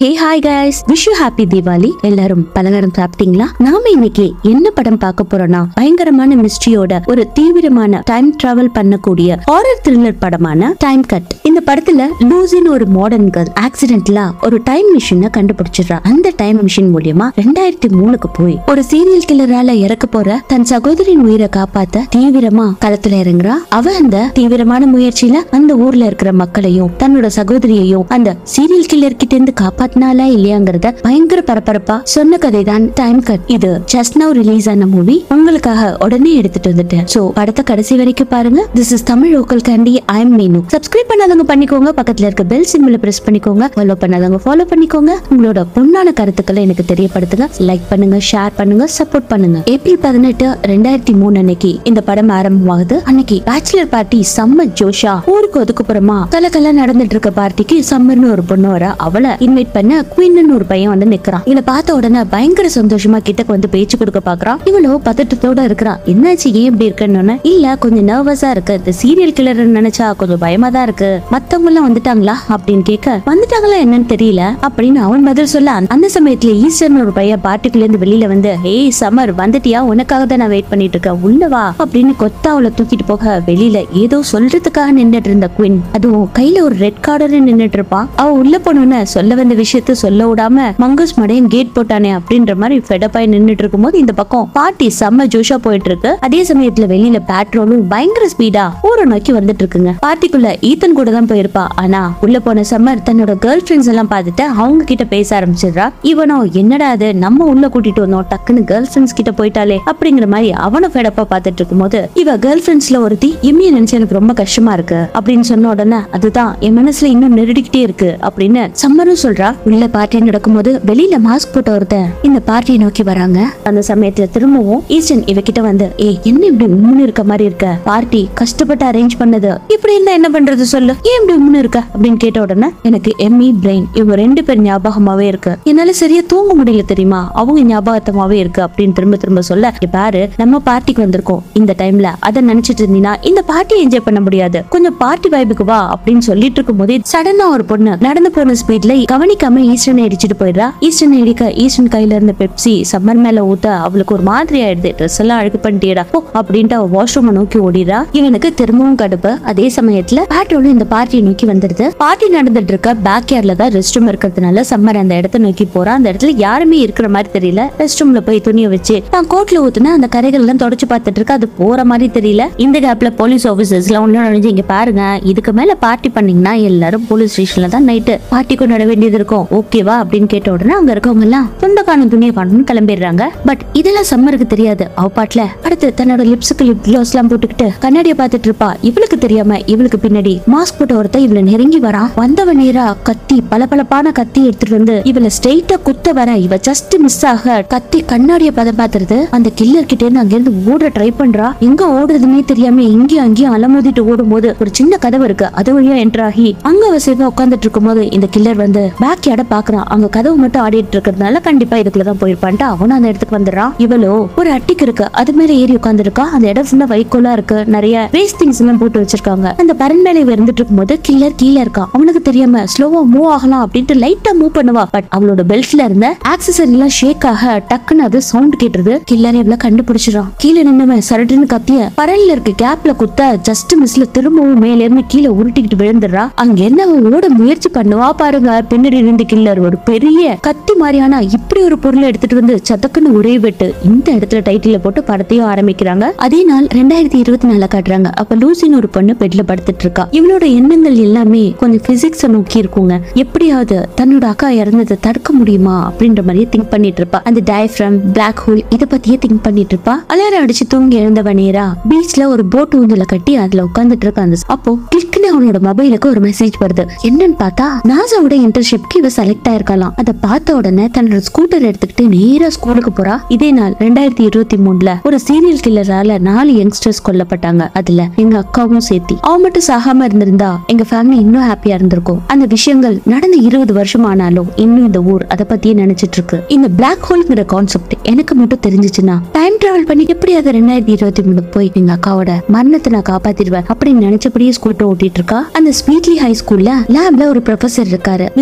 Hey hi guys wish you happy Deepavali எல்லாரும் பலகாரம் சாப்பிட்டீங்களா நாம இன்னைக்கு என்ன படம் பார்க்க போறோம்னா பயங்கரமான மிஸ்ட்ரியோட ஒரு தீவிரமான டைம் டிராவல் பண்ணக்கூடிய ஹாரர் த்ரில்லர் படமான டைம் கட் இந்த படத்துல லூசின்னு ஒரு மாடர்ன் கேர்ள் ஆக்சிடென்ட்லா ஒரு டைம் மிஷினை கண்டுபிடிச்சிடுறா அந்த டைம் மிஷின் மூலியமா ரெண்டாயிரத்தி மூணுக்கு போய் ஒரு சீரியல் கில்லரால இறக்க போற தன் சகோதரின் உயிரை காப்பாத்த தீவிரமா களத்துல இறங்குறா அவ அந்த தீவிரமான முயற்சியில அந்த ஊர்ல இருக்கிற மக்களையும் தன்னோட சகோதரியையும் அந்த சீரியல் கில்லர் கிட்ட இருந்து காப்பாத்தினாலா இல்லையாங்கிறத பயங்கர பரபரப்பா சொன்ன கதை தான் டைம் கட் இது ஜஸ்ட் நவ் ரிலீஸ் ஆன மூவி உங்களுக்காக உடனே எடுத்துட்டு வந்துட்டேன் சோ படத்தை கடைசி வரைக்கும் பாருங்க this is Tamil local candy I am Meenu subscribe பண்ணாதவங்க பண்ணிக்கோங்க பக்கத்துல இருக்க பெல் சிம்பிள பிரஸ் பண்ணிக்கோங்க ஃபாலோ பண்ணாதவங்க ஃபாலோ பண்ணிக்கோங்க உங்களோட பொண்ணான கருத்துக்களை எனக்கு தெரியப்படுத்துங்க லைக் பண்ணுங்க ஷேர் பண்ணுங்க சப்போர்ட் பண்ணுங்க ஏப்ரல் பதினெட்டு ரெண்டாயிரத்தி மூணு அன்னைக்கு இந்த படம் ஆரம்பமாகுது அன்னைக்கு பேச்சுலர் பார்ட்டி செம்ம ஜோஷா ஊருக்கு ஒதுக்குப்புறமா கலக்கல நடந்துட்டு இருக்க பார்ட்டிக்கு சம்மர்னு ஒரு பொண்ணு வர அவளை இன்வைட் பண்ண குயின்னு ஒரு பையன் வந்து நிக்கிறான் இவளை பார்த்த உடனே பயங்கர சந்தோஷமா கிட்டக்கு வந்து பேச்சு கொடுக்க பாக்குறான் இவளோ பதட்டத்தோட இருக்கிறான் என்னாச்சு ஏன் இப்படி இருக்குன்னு இல்ல கொஞ்சம் நர்வஸா இருக்கு இந்த சீரியல் கில்லர் நினைச்சா கொஞ்சம் பயமா தான் இருக்கு மத்தவங்க எல்லாம் வந்துட்டாங்களா அப்படின்னு கேட்க வந்துட்டாங்களா என்னன்னு தெரியல அப்படின்னு அவன் பதில் சொல்ல அந்த- அந்த சமயத்துல ஈஸ்டர்னு ஒரு பையன் பார்ட்டிக்குள்ள இருந்து வெளியில வந்து ஏய் சம்மர் வந்துட்டியா உனக்காக தான் நான் வெயிட் பண்ணிட்டு இருக்கேன் உள்ள வா அப்படின்னு கொத்தா அவளை தூக்கிட்டு போக வெளியில ஏதோ சொல்றதுக்காக நின்னுட்டு இருந்த குயின் அதுவும் கையில ஒரு ரெட் கார்டர் நின்னுட்டு இருப்பான் அவ உள்ள போனோன்னு சொல்ல வந்த விஷயத்த சொல்ல விடாம மங்கஸ் மடையன் கேட் போட்டானே அப்படின்ற மாதிரி ஃபெடப்பாய் நின்னுட்டு இருக்கும்போது இந்த பக்கம் பார்ட்டி செம்ம ஜோஷா போயிட்டு இருக்கு அதே சமயத்துல வெளியில பேட்ரோலும் பயங்கர ஸ்பீடா ஊரை நோக்கி வந்துட்டு இருக்குங்க பார்ட்டிக்குள்ள ஈத்தன் கூட தான் போயிருப்பா ஆனா உள்ள போன சம்மர் தன்னோட கேர்ள் ஃபிரெண்ட்ஸ் எல்லாம் பார்த்துட்டு அவங்க கிட்ட பேச ஆரம்பிச்சிடுறா இவனோ என்னடா அது நம்ம உள்ள கூட்டிட்டு வந்தோம் டக்குன்னு கேர்ள் ஃபிரெண்ட்ஸ் கிட்ட போயிட்டாலே அப்படிங்கிற மாதிரி அவனும் ஃபெடப்பா பார்த்துட்டு இருக்கும்போது இவ கேர்ள் ஃபிரெண்ட்ஸ்ல ஒருத்தி இம்மிய நினைச்சு எனக்கு ரொம்ப கஷ்டமா இருக்கு அப்படின்னு சொன்ன உடனே அதுதான் என் மனசுல இன்னும் நெருடிக்கிட்டே இருக்கு அப்படின்னு சம்மரும் சொல்றா உள்ள பார்ட்டி நடக்கும்போது வெளியில மாஸ்க் போட்ட ஒருத்தன் இந்த பார்ட்டியை நோக்கி வராங்க அந்த சமயத்துல திரும்பவும் ஈஸ்டன் இவகிட்ட வந்து ஏய் என்ன இப்படி உம்முன்னு இருக்க மாதிரி இருக்க பார்ட்டி கஷ்டப்பட்டு அரேஞ்ச் பண்ணது இப்படி இருந்தா என்ன பண்றது சொல்லு ஏன் இப்படி உம்முன்னு இருக்க அப்படின்னு கேட்ட உடனே எனக்கு எம்மி பிரெயின் இவங்க ரெண்டு பேர் ஞாபகமாவே இருக்கு என்னால சரியா தூங்க முடியல தெரியுமா அவங்க ஞாபகத்தமாவே இருக்கு அப்படின்னு திரும்ப திரும்ப சொல்ல "இங்க பாரு நம்ம பார்ட்டிக்கு வந்திருக்கோம் இந்த டைம்ல அதை நினைச்சிட்டு இருந்தீங்கன்னா இந்த பார்ட்டியை என்ஜாய் பண்ண முடியாது கொஞ்சம் பார்ட்டி வைபுக்கு வா அப்படின்னு சொல்லிட்டு இருக்கும் போதே சடனா ஒரு பொண்ணு நடந்து போன ஸ்பீட்ல கவனிக்காம ஈஸ்டர்னை இடிச்சிட்டு போயிடுறா ஈஸ்டர்னை இடிக்க ஈஸ்டர்ன் கையில இருந்த பெப்சி சம்மர் மேல ஊத்த அவளுக்கு ஒரு மாதிரி ஆயிடுது ட்ரெஸ் எல்லாம் அழுக்கு பண்ணிட்டியடா ஓ அப்படின்ட்டு அவ வாஷ்ரூம் நோக்கி ஓடிடுறா இவனுக்கு திரும்பவும் கடுப்பு அதே சமயத்துல பேட்ரோலும் இந்த பார்ட்டியை நோக்கி வந்துடுது பார்ட்டி நடந்துட்டு இருக்க பேக் யார்ட்ல தான் ரெஸ்ட் ரூம் இருக்கிறதுனால சம்மர் அந்த இடத்த நோக்கி போறா அந்த இடத்துல யாருமே இருக்கிற மாதிரி தெரியல ரெஸ்ட் ரூம்ல போய் துணியை வச்சு தான் கோட்ல ஊத்துன அந்த கரைகள் எல்லாம் தொடச்சு பார்த்துட்டு இருக்கு அது போற மாதிரி தெரியல இந்த கேப்ல போலீஸ் ஆபீசர்ஸ் எல்லாம் ஒண்ணு நுழைஞ்சு இங்க பாருங்க இதுக்கு மேல பார்ட்டி பண்ணீங்கன்னா எல்லாரும் போலீஸ் ஸ்டேஷன்ல தான் நைட்டு பார்ட்டி கொண்டாட வேண்டியது இருக்கும் ஓகேவா அப்படின்னு கேட்ட உடனே அங்க இருக்கவங்க எல்லாம் துண்டக்கான துணியை பண்ணணும்னு கிளம்பிடுறாங்க பட் இதெல்லாம் சம்மருக்கு தெரியாது அவ பாட்டுல அடுத்து தன்னோட லிப்ஸுக்கு லிப் க்ளோஸ் எல்லாம் போட்டுக்கிட்டு கண்ணாடியை பார்த்துட்டு இருப்பா இவளுக்கு தெரியாம இவளுக்கு பின்னாடி மாஸ்க் போட்ட ஒருத்தன் இவளை நெருங்கி வரான் வந்தவன் நேரா கத்தி பளபளப்பான கத்தி எடுத்துட்டு வந்து இவளை ஸ்ட்ரெயிட்டா குத்த வர இவ ஜஸ்ட் மிஸ் ஆக கத்தி கண்ணாடிய பதம் பார்த்துருது அந்த கில்லர் கிட்ட இருந்து அங்க இருந்து ஓட ட்ரை பண்றா எங்க ஓடுறதுமே தெரியாம இங்கேயும் அங்கேயும் அலமோதிட்டு ஓடும்போது ஒரு சின்ன கதவு இருக்கு அது வழியா என்டர் ஆகி அங்க அவ சேஃபா உட்காந்துட்டு இருக்கும்போது இந்த கில்லர் வந்து பேக் யார்ட பாக்குறான் அங்க கதவு மட்டும் ஆடிட்டு இருக்கிறதுனால கண்டிப்பா இதுக்குள்ளதான் போயிருப்பான்ட்டு அவனும் அந்த இடத்துக்கு வந்துடுறான் இவளோ ஒரு அட்டிக்கு இருக்கு அது மேல ஏறி உட்காந்துருக்கா அந்த இடம் ஃபுல்லா வைக்கோலா இருக்கு நிறைய வேஸ்ட் திங்ஸ் எல்லாம் போட்டு வச்சிருக்காங்க அந்த பரன் மேல இவ இருந்துட்டு இருக்கும்போது கில்லர் கீழே இருக்கான் அவனுக்கு தெரியாம ஸ்லோவா மூவ் ஆகலாம் அப்படின்ட்டு லைட்டா மூவ் பண்ணுவா பட் அவளோட பெல்ட்ல இருந்த ஆக்சசரி எல்லாம் ஷேக் ஆக டக்குன்னு அது சவுண்ட் கேட்டுருது கில்லர் இவ்வளவு கண்டுபிடிச்சிடான் கீழே நின்னவன் சரட்டுன்னு கத்திய பரல்ல இருக்க கேப்ல குத்த ஜஸ்ட் மிஸ்ல திரும்பவும் மேல இருந்து கீழே உருட்டிக்கிட்டு விழுந்துடுறா அங்க என்ன அவன் ஓட முயற்சி பண்ணுவா பாருங்க பின்னாடி இருந்து கில்லர் ஒரு பெரிய கத்தி மாதிரியான இப்படி ஒரு பொருளை எடுத்துட்டு வந்து சதக்குன்னு ஒரே வெட்டு இந்த இடத்துல டைட்டில போட்டு படத்தையும் ஆரம்பிக்கிறாங்க அதே நாள் ரெண்டாயிரத்தி இருபத்தி நாலுல காட்டுறாங்க அப்ப லூசின்னு ஒரு பொண்ணு பெட்ல படுத்துட்டு இருக்கா இவளோட எண்ணங்கள் எல்லாமே கொஞ்சம் பிசிக்ஸ நோக்கி இருக்குங்க எப்படியாவது தன்னோட அக்கா இறந்ததை தடுக்க முடியுமா அப்படின்ற மாதிரியே திங்க் பண்ணிட்டு இருப்பா அந்த டயஃப்ரம் பிளாக் ஹோல் இத பத்தியே திங்க் பண்ணிட்டு இருப்பா அலாரம் அடிச்சு தூங்கி எழுந்தவ நேரா பீச்ல ஒரு போட் ஊந்துல கட்டி அதுல உட்கார்ந்துட்டு இருக்க அந்த அப்போ கிளிக்னு அவனோட மொபைலுக்கு ஒரு மெசேஜ் வருது என்னன்னு பார்த்தா நாசாவோட இன்டர்ன்ஷிப்க்கு இவ செலக்ட் ஆயிருக்கலாம் அதை பார்த்த உடனே தன்னோட ஸ்கூட்டர் எடுத்துக்கிட்டு நேரா ஸ்கூலுக்கு போறா இதே நாள் ரெண்டாயிரத்தி இருபத்தி மூணுல ஒரு சீரியல் கில்லரால நாலு யங்ஸ்டர்ஸ் கொல்லப்பட்டாங்க அதுல எங்க அக்காவும் சேர்த்தி அவ மட்டும் சாகாம இருந்திருந்தா எங்க ஃபேமிலி இன்னும் ஹாப்பியா இருந்திருக்கும் அந்த விஷயங்கள் நடந்து இருபது வருஷம் ஆனாலும் இன்னும் இந்த ஊர் அதை பத்தியே நினைச்சிட்டு இருக்கு இந்த பிளாக் ஹோல்ங்கிற கான்செப்ட் எனக்கு மட்டும் தெரிஞ்சுச்சுன்னா டைம் டிராவல் பண்ணி எப்படி அது ரெண்டாயிரத்தி இருபத்தி மூணுக்கு போய் எங்க அக்காவோட மரணத்தை நான் காப்பாத்திடுவேன் அப்படின்னு நினைச்சபடியே ஸ்கூட்டர் ஓட்டிட்டு இருக்கா அந்த ஸ்வீட்லி ஹை ஸ்கூல்ல லேப்ல ஒரு ப்ரொஃபசர் இருக்காரு மிஸ்டர் ஃபிளெமிங்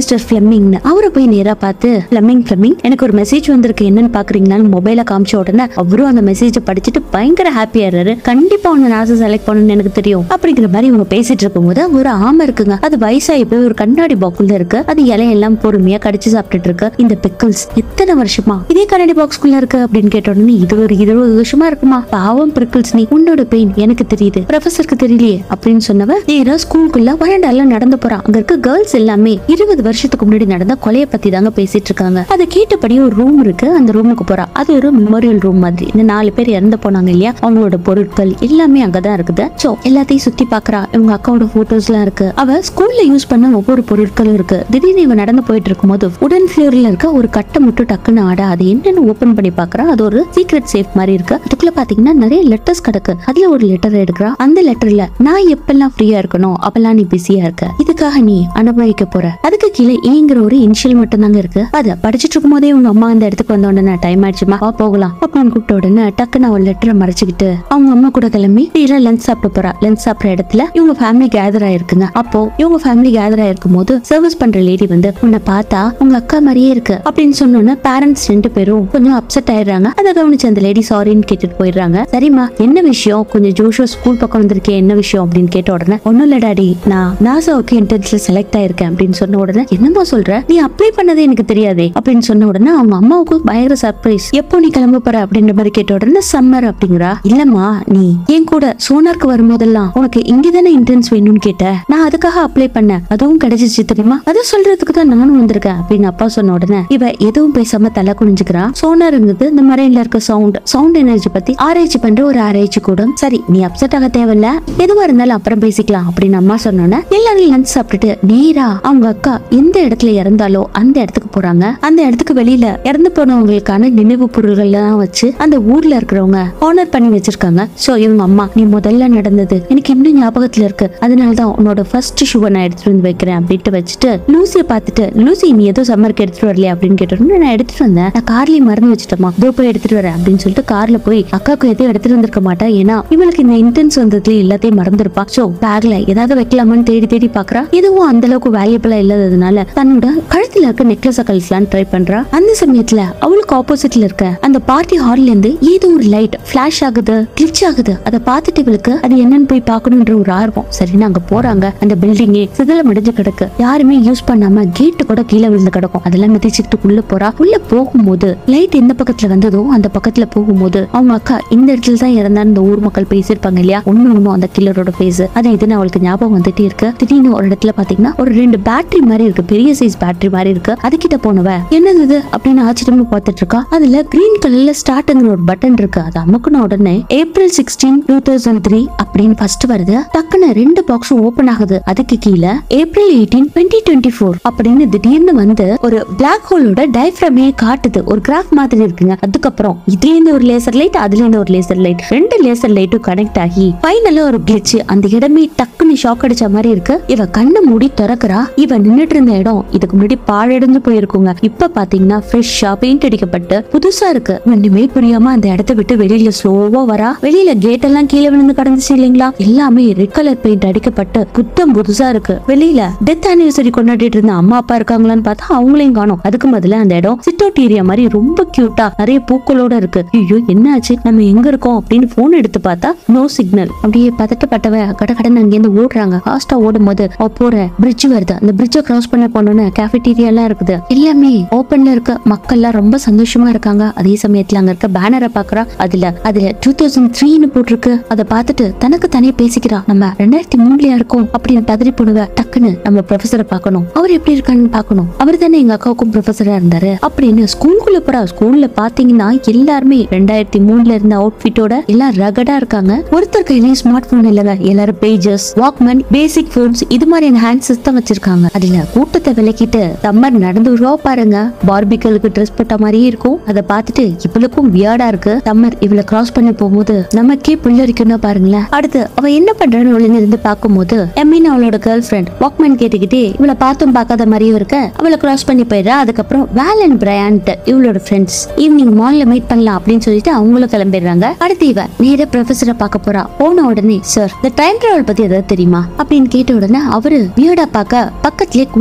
ஃபிளமிங்னு அவரை போய் நேரா பார்த்து ஃபிளமிங் ஃபிளமிங் எனக்கு ஒரு மெசேஜ் வந்திருக்கு என்னன்னு பாக்குறீங்களான்னு மொபைல காமிச்ச உடனே அவரும் அந்த மெசேஜ் படிச்சுட்டு பயங்கர ஹாப்பியா இருறாரு கண்டிப்பா உன்னை நாச செலக்ட் பண்ணணும்னு எனக்கு தெரியும் அப்படிங்கிற மாதிரி இவங்க பேசிட்டு இருக்கும்போது ஒரு ஆமை இருக்குங்க அது வயசாகி போய் ஒரு கண்ணாடி பாக்குள்ள இருக்கு அது இலையெல்லாம் பொறுமையா கடிச்சு சாப்பிட்டுட்டு இருக்கு இந்த பிக்கிள்ஸ் எத்தனை வருஷமா இதே கண்ணாடி பாக்ஸ்குள்ள இருக்கு அப்படின்னு கேட்ட உடனே இது ஒரு இருபது வருஷமா இருக்குமா பாவம் பிரிக்கிள்ஸ் நீ உன்னோட பெயின் எனக்கு தெரியுது ப்ரொஃபசருக்கு தெரியலையே அப்படின்னு சொன்னவ நேரா ஸ்கூலுக்குள்ள வராண்டால நடந்து போறான் அங்க இருக்க கேர்ள்ஸ் எல்லாமே இருபது வருஷத்துக்கு முன்னாடி நடந்த கொலைய பத்தி தாங்க பேசிட்டு இருக்காங்க அதை கேட்டபடி ஒரு ரூம் இருக்கு அந்த ரூமுக்கு போறா அது ஒரு மெமோரியல் ரூம் மாதிரி இந்த நாலு பேர் இறந்து போனாங்க இல்லையா அவங்களோட பொருட்கள் எல்லாமே அங்கதான் இருக்குது சோ எல்லாத்தையும் சுத்தி பாக்குறா இவங்க அக்காவோட போட்டோஸ் எல்லாம் இருக்கு அவ ஸ்கூல்ல யூஸ் பண்ண ஒவ்வொரு பொருட்களும் இருக்கு திடீர்னு இவ நடந்து போயிட்டு இருக்கும்போது உடன் ஃபிளோர்ல இருக்க ஒரு கட்டை மட்டும் டக்குன்னு ஆட அது என்னன்னு ஓபன் பண்ணி பாக்குறா அது ஒரு சீக்ரெட் சேஃப் மாதிரி இருக்கு அதுக்குள்ள பாத்தீங்கன்னா நிறைய லெட்டர்ஸ் கிடக்கு அதுல ஒரு லெட்டர் எடுக்கிறா அந்த லெட்டர்ல நான் எப்பெல்லாம் ஃப்ரீயா இருக்கணும் அப்பெல்லாம் நீ பிஸியா இருக்க இதுக்காக நீ அனுபவிக்க போற அதுக்கு கீழே ஏங்கிற ஒரு இனிஷியல் மட்டும் தாங்க இருக்கு அத படிச்சிட்டு இருக்கும் போதே உங்க அம்மா அந்த இடத்துக்கு வந்த உடனே டைம் ஆயிடுச்சுமா வா போகலாம் அப்படின்னு கூப்பிட்ட உடனே டக்குன்னு அவள் லெட்டரை மறைச்சுக்கிட்டு அவங்க அம்மா கூட கிளம்பி தீர லஞ்ச் சாப்பிட போறா லஞ்ச் சாப்பிடுற இடத்துல இவங்க ஃபேமிலி கேதர் ஆயிருக்குங்க அப்போ இவங்க ஃபேமிலி கேதர் ஆயிருக்கும் போது சர்வீஸ் பண்ற லேடி வந்து உன்னை பார்த்தா உங்க அக்கா மாதிரியே இருக்கு அப்படின்னு சொன்னோன்னே பேரண்ட்ஸ் ரெண்டு பேரும் கொஞ்சம் அப்செட் ஆயிடுறாங்க அதை கவனிச்சு அந்த லேடி சாரின்னு கேட்டுட்டு போயிடுறாங்க சரிம்மா என்ன விஷயம் கொஞ்சம் ஜோஷோ ஸ்கூல் பக்கம் வந்திருக்கே என்ன விஷயம் அப்படின்னு கேட்ட உடனே ஒன்னும் இல்ல டாடி நான் நாசாவுக்கு என்ட்ரன்ஸ்ல செலக்ட் ஆயிருக்கேன் அப்படின்னு சொன்ன உடனே என்னம்மா சொல்ற நீ அப்ளை பண்ணதே எனக்கு தெரியாதே அப்படின்னு சொன்ன உடனே அவங்க அம்மாவுக்கு பயங்கர சர்ப்ரைஸ் எப்போ நீ கிளம்ப போற அப்படின்ற மாதிரி கேட்ட உடனே சம்மர் அப்படிங்கிறா இல்லம்மா நீ என் கூட சோனாருக்கு வரும்போதெல்லாம் உனக்கு இங்கதானே என்ட்ரன்ஸ் வேணும்னு கேட்ட நான் அதுக்காக அப்ளை பண்ணேன் அதுவும் கிடைச்சிச்சு தெரியுமா அதை சொல்றதுக்கு தான் நானும் வந்திருக்கேன் அப்படின்னு அப்பா சொன்ன உடனே இவ எதுவும் பேசாம தலை குனிஞ்சுக்கிறா சோனாருங்கிறது இந்த மரைன்ல இருக்க சவுண்ட் சவுண்ட் எனர்ஜி பத்தி ஆராய்ச்சி பண்ற ஒரு ஆராய்ச்சி கூடம் சரி நீ அப்செட் ஆக தேவையில்ல எதுவா இருந்தாலும் அப்புறம் பேசிக்கலாம் அப்படின்னு அம்மா சொன்னோன்னே எல்லாரும் லஞ்ச் சாப்பிட்டுட்டு நேரா அவங்க அக்கா எந்த இடத்துல இறந்தாலோ அந்த இடத்துக்கு போறாங்க அந்த இடத்துக்கு வெளியில இறந்து போனவங்களுக்கான நினைவு பொருள்கள் எல்லாம் வச்சு அந்த ஊர்ல இருக்கிறவங்க ஆனர் பண்ணி வச்சிருக்காங்க சோ இவங்க அம்மா நீ முதல்ல நடந்தது எனக்கு இன்னும் ஞாபகத்துல இருக்கு அதனாலதான் உன்னோட ஃபர்ஸ்ட் ஷூவை நான் எடுத்துட்டு வந்து வைக்கிறேன் அப்படின்ட்டு வச்சுட்டு லூசியை பார்த்துட்டு லூசி நீ ஏதோ சம்மருக்கு எடுத்துட்டு வரலையா அப்படின்னு கேட்டோன்னு நான் எடுத்துட்டு வந்தேன் நான் கார்லயே மறந்து வச்சுட்டோமா இதோ போய் எடுத்துட்டு வரேன் அப்படின்னு சொல்லிட்டு கார்ல போய் அக்காவுக்கு எதுவும் எடுத்துட்டு வந்திருக்க மாட்டா ஏன்னா இவளுக்கு இந்த இன்டென்ஸ் வந்ததுல எல்லாத்தையும் மறந்துருப்பா சோ பேக்ல ஏதாவது வைக்கலாமான்னு தேடி தேடி பாக்குறா இதுவும் அந்த அளவுக்கு வேல்யூபிளா இல்லாததுனால தன்னோட கழுத்துல இருக்க நெக்லஸ் கழிச்சலான்னு ட்ரை பண்றா அந்த சமயத்துல அவளுக்கு ஆப்போசிட்ல இருக்க அந்த பார்ட்டி ஹால்ல இருந்து ஏதோ ஒரு லைட் ஃபிளாஷ் ஆகுது கிளிச் ஆகுது அதை பார்த்துட்டு இவளுக்கு அது என்னன்னு போய் பார்க்கணுன்ற ஒரு ஆர்வம் சரின்னு அங்க போறாங்க அந்த பில்டிங்கே சிதில முடிஞ்சு கிடக்கு யாருமே யூஸ் பண்ணாம கேட்டு கூட கீழே விழுந்து கிடக்கும் அதெல்லாம் மிதிச்சுக்கிட்டு உள்ள போறா உள்ள போகும்போது லைட் எந்த பக்கத்துல வந்ததோ அந்த பக்கத்துல போகும்போது அவங்க அக்கா இந்த இடத்துல தான் இறந்தான்னு இந்த ஊர் மக்கள் பேசியிருப்பாங்க இல்லையா ஒண்ணு ஒண்ணும் அந்த கில்லரோட பேஸ் அது இதுன்னு அவளுக்கு ஞாபகம் வந்துட்டே இருக்கு திடீர்னு ஒரு இடத்துல பாத்தீங்கன்னா ஒரு ரெண்டு பேட்டரி மாதிரி இருக்கு பெரிய சைஸ் பேட்டரி மாதிரி இருக்கு அதுகிட்ட போனவ என்னது இது அப்படின்னு ஆச்சரியமா பார்த்துட்டு இருக்கா அதுல கிரீன் கலர்ல ஸ்டார்ட்ங்கிற ஒரு பட்டன் இருக்கு அது அமுக்குன உடனே April sixteen two thousand three அப்படின்னு ஃபர்ஸ்ட் வருது டக்குன்னு ரெண்டு பாக்ஸும் ஓபன் ஆகுது அதுக்கு கீழே April eighteen twenty twenty four அப்படின்னு திடீர்னு வந்து ஒரு பிளாக் ஹோலோட டைஃப்ரமே காட்டுது ஒரு கிராஃப் மாதிரி இருக்குங்க அதுக்கப்புறம் இதுல இருந்து ஒரு லேசர் லைட் அதுல இருந்து ஒரு லேசர் லைட் ரெண்டு லேசர் லைட்டும் கனெக்ட் ஆகி ஃபைனலா ஒரு கிளிச் அந்த இடமே டக்குன்னு ஷாக் அடிச்ச மாதிரி இருக்கு இவ கண்ணை மூடி திறக்கிறா இவ நின்னுட்டு இருந்த இடம் இதுக்கு முன்னாடி பாழடைஞ்சு போயிருக்குங்க இப்ப பாத்தீங்கன்னா ஃப்ரெஷ்ஷா பெயிண்ட் அடிக்கப்பட்டு புதுசா இருக்கு ஒண்ணுமே புரியாம அந்த இடத்த விட்டு வெளியில ஸ்லோவா வரா வெளியில கேட் எல்லாம் கீழே விழுந்து கடந்துச்சு இல்லைங்களா எல்லாமே ரெட் கலர் பெயிண்ட் அடிக்கப்பட்டு புத்தம் புதுசா இருக்கு வெளியில டெத் ஆனிவர்சரி கொண்டாடிட்டு இருந்த அம்மா அப்பா இருக்காங்களான்னு பார்த்தா அவங்களையும் காணோம் அதுக்கு பதிலா அந்த இடம் சிட்டோட் ஏரியா மாதிரி ரொம்ப கியூட்டா நிறைய பூக்களோட இருக்கு ஐயோ என்ன ஆச்சு நம்ம எங்க இருக்கோம் அப்படின்னு போன் எடுத்து பார்த்தா நோ சிக்னல் அப்படியே பதட்டப்பட்டவ கட கடன்னு அங்கேருந்து ஓடுறாங்க ஃபாஸ்டா ஓடும் போது அவ போற பிரிட்ஜ் வருது அந்த பிரிட்ஜை கிராஸ் பண்ண போனோன்னு கேஃபிட்டீரியா எல்லாம் இருக்குது எல்லாமே ஓப்பன்ல இருக்க மக்கள் எல்லாம் ரொம்ப சந்தோஷமா இருக்காங்க அதே சமயத்துல அங்க இருக்க பேனரை பாக்குறா அதுல அதுல டூ தௌசண்ட் த்ரீன்னு போட்டிருக்கு அதை பார்த்துட்டு தனக்கு தனியே பேசிக்கிறா நம்ம ரெண்டாயிரத்தி மூணுலயா இருக்கோம் அப்படின்னு பதறி போடுவ டக்குன்னு நம்ம ப்ரொஃபஸரை பார்க்கணும் அவர் எப்படி இருக்கான்னு பார்க்கணும் அவர் தானே எங்க அக்காவுக்கும் ப்ரொஃபஸரா இருந்தாரு அப்படின்னு ஸ்கூலுக்குள்ள போறா ஸ்கூல்ல பாத்தீங்கன்னா எல்லாருமே ரெண்டாயிரத்தி மூணுல இருந்த அவுட்ஃபிட்டோட எல்லாம் ரகடா இருக்காங்க ஒருத்தர் கையிலயும் ஸ்மார்ட் போன் இல்லங்க எல்லாரும் பேஜஸ் வாக்மேன் பேசிக் போன்ஸ் இது மாதிரியான ஹேண்ட் சிஸ்டம் வச்சிருக்காங்க அதுல கூட்டத்தை விலக்கிட்டு சம்மர் நடந்து வருவா பாருங்க பார்பிகளுக்கு ட்ரெஸ் போட்ட மாதிரியே இருக்கும் அதை பார்த்துட்டு இவளுக்கும் வியாடா இருக்கு சம்மர் இவளை கிராஸ் பண்ணி போகும்போது நமக்கே புல்லரிக்கணும் பாருங்களேன் அடுத்து அவ என்ன பண்றான்னு ஒளிஞ்சு இருந்து பார்க்கும்போது எம்மின் அவளோட கேர்ள் ஃப்ரெண்ட் வாக்மேன் கேட்டுக்கிட்டே இவளை பார்த்தும் பார்க்காத மாதிரியும் இருக்க அவளை கிராஸ் பண்ணி போயிடுறா அதுக்கப்புறம் வேல் அண்ட் பிரையான்ட் இவளோட ஃப்ரெண்ட்ஸ் ஈவினிங் மால்ல மீட் பண்ணலாம் அப்படின்னு சொல்லிட்டு அவங்களும் கிளம்பிடுறாங்க அடுத்து இவ நேர ப்ரொஃபஸரை பார்க்க போறா போன உடனே சார் இந்த டைம் டிராவல் பத்தி ஏதாவது தெரியுமா அப்படின்னு கேட்ட உடனே அவரு வியர்டா பார்க்க பக்கத்துலயே குவின் நின்னுட்டு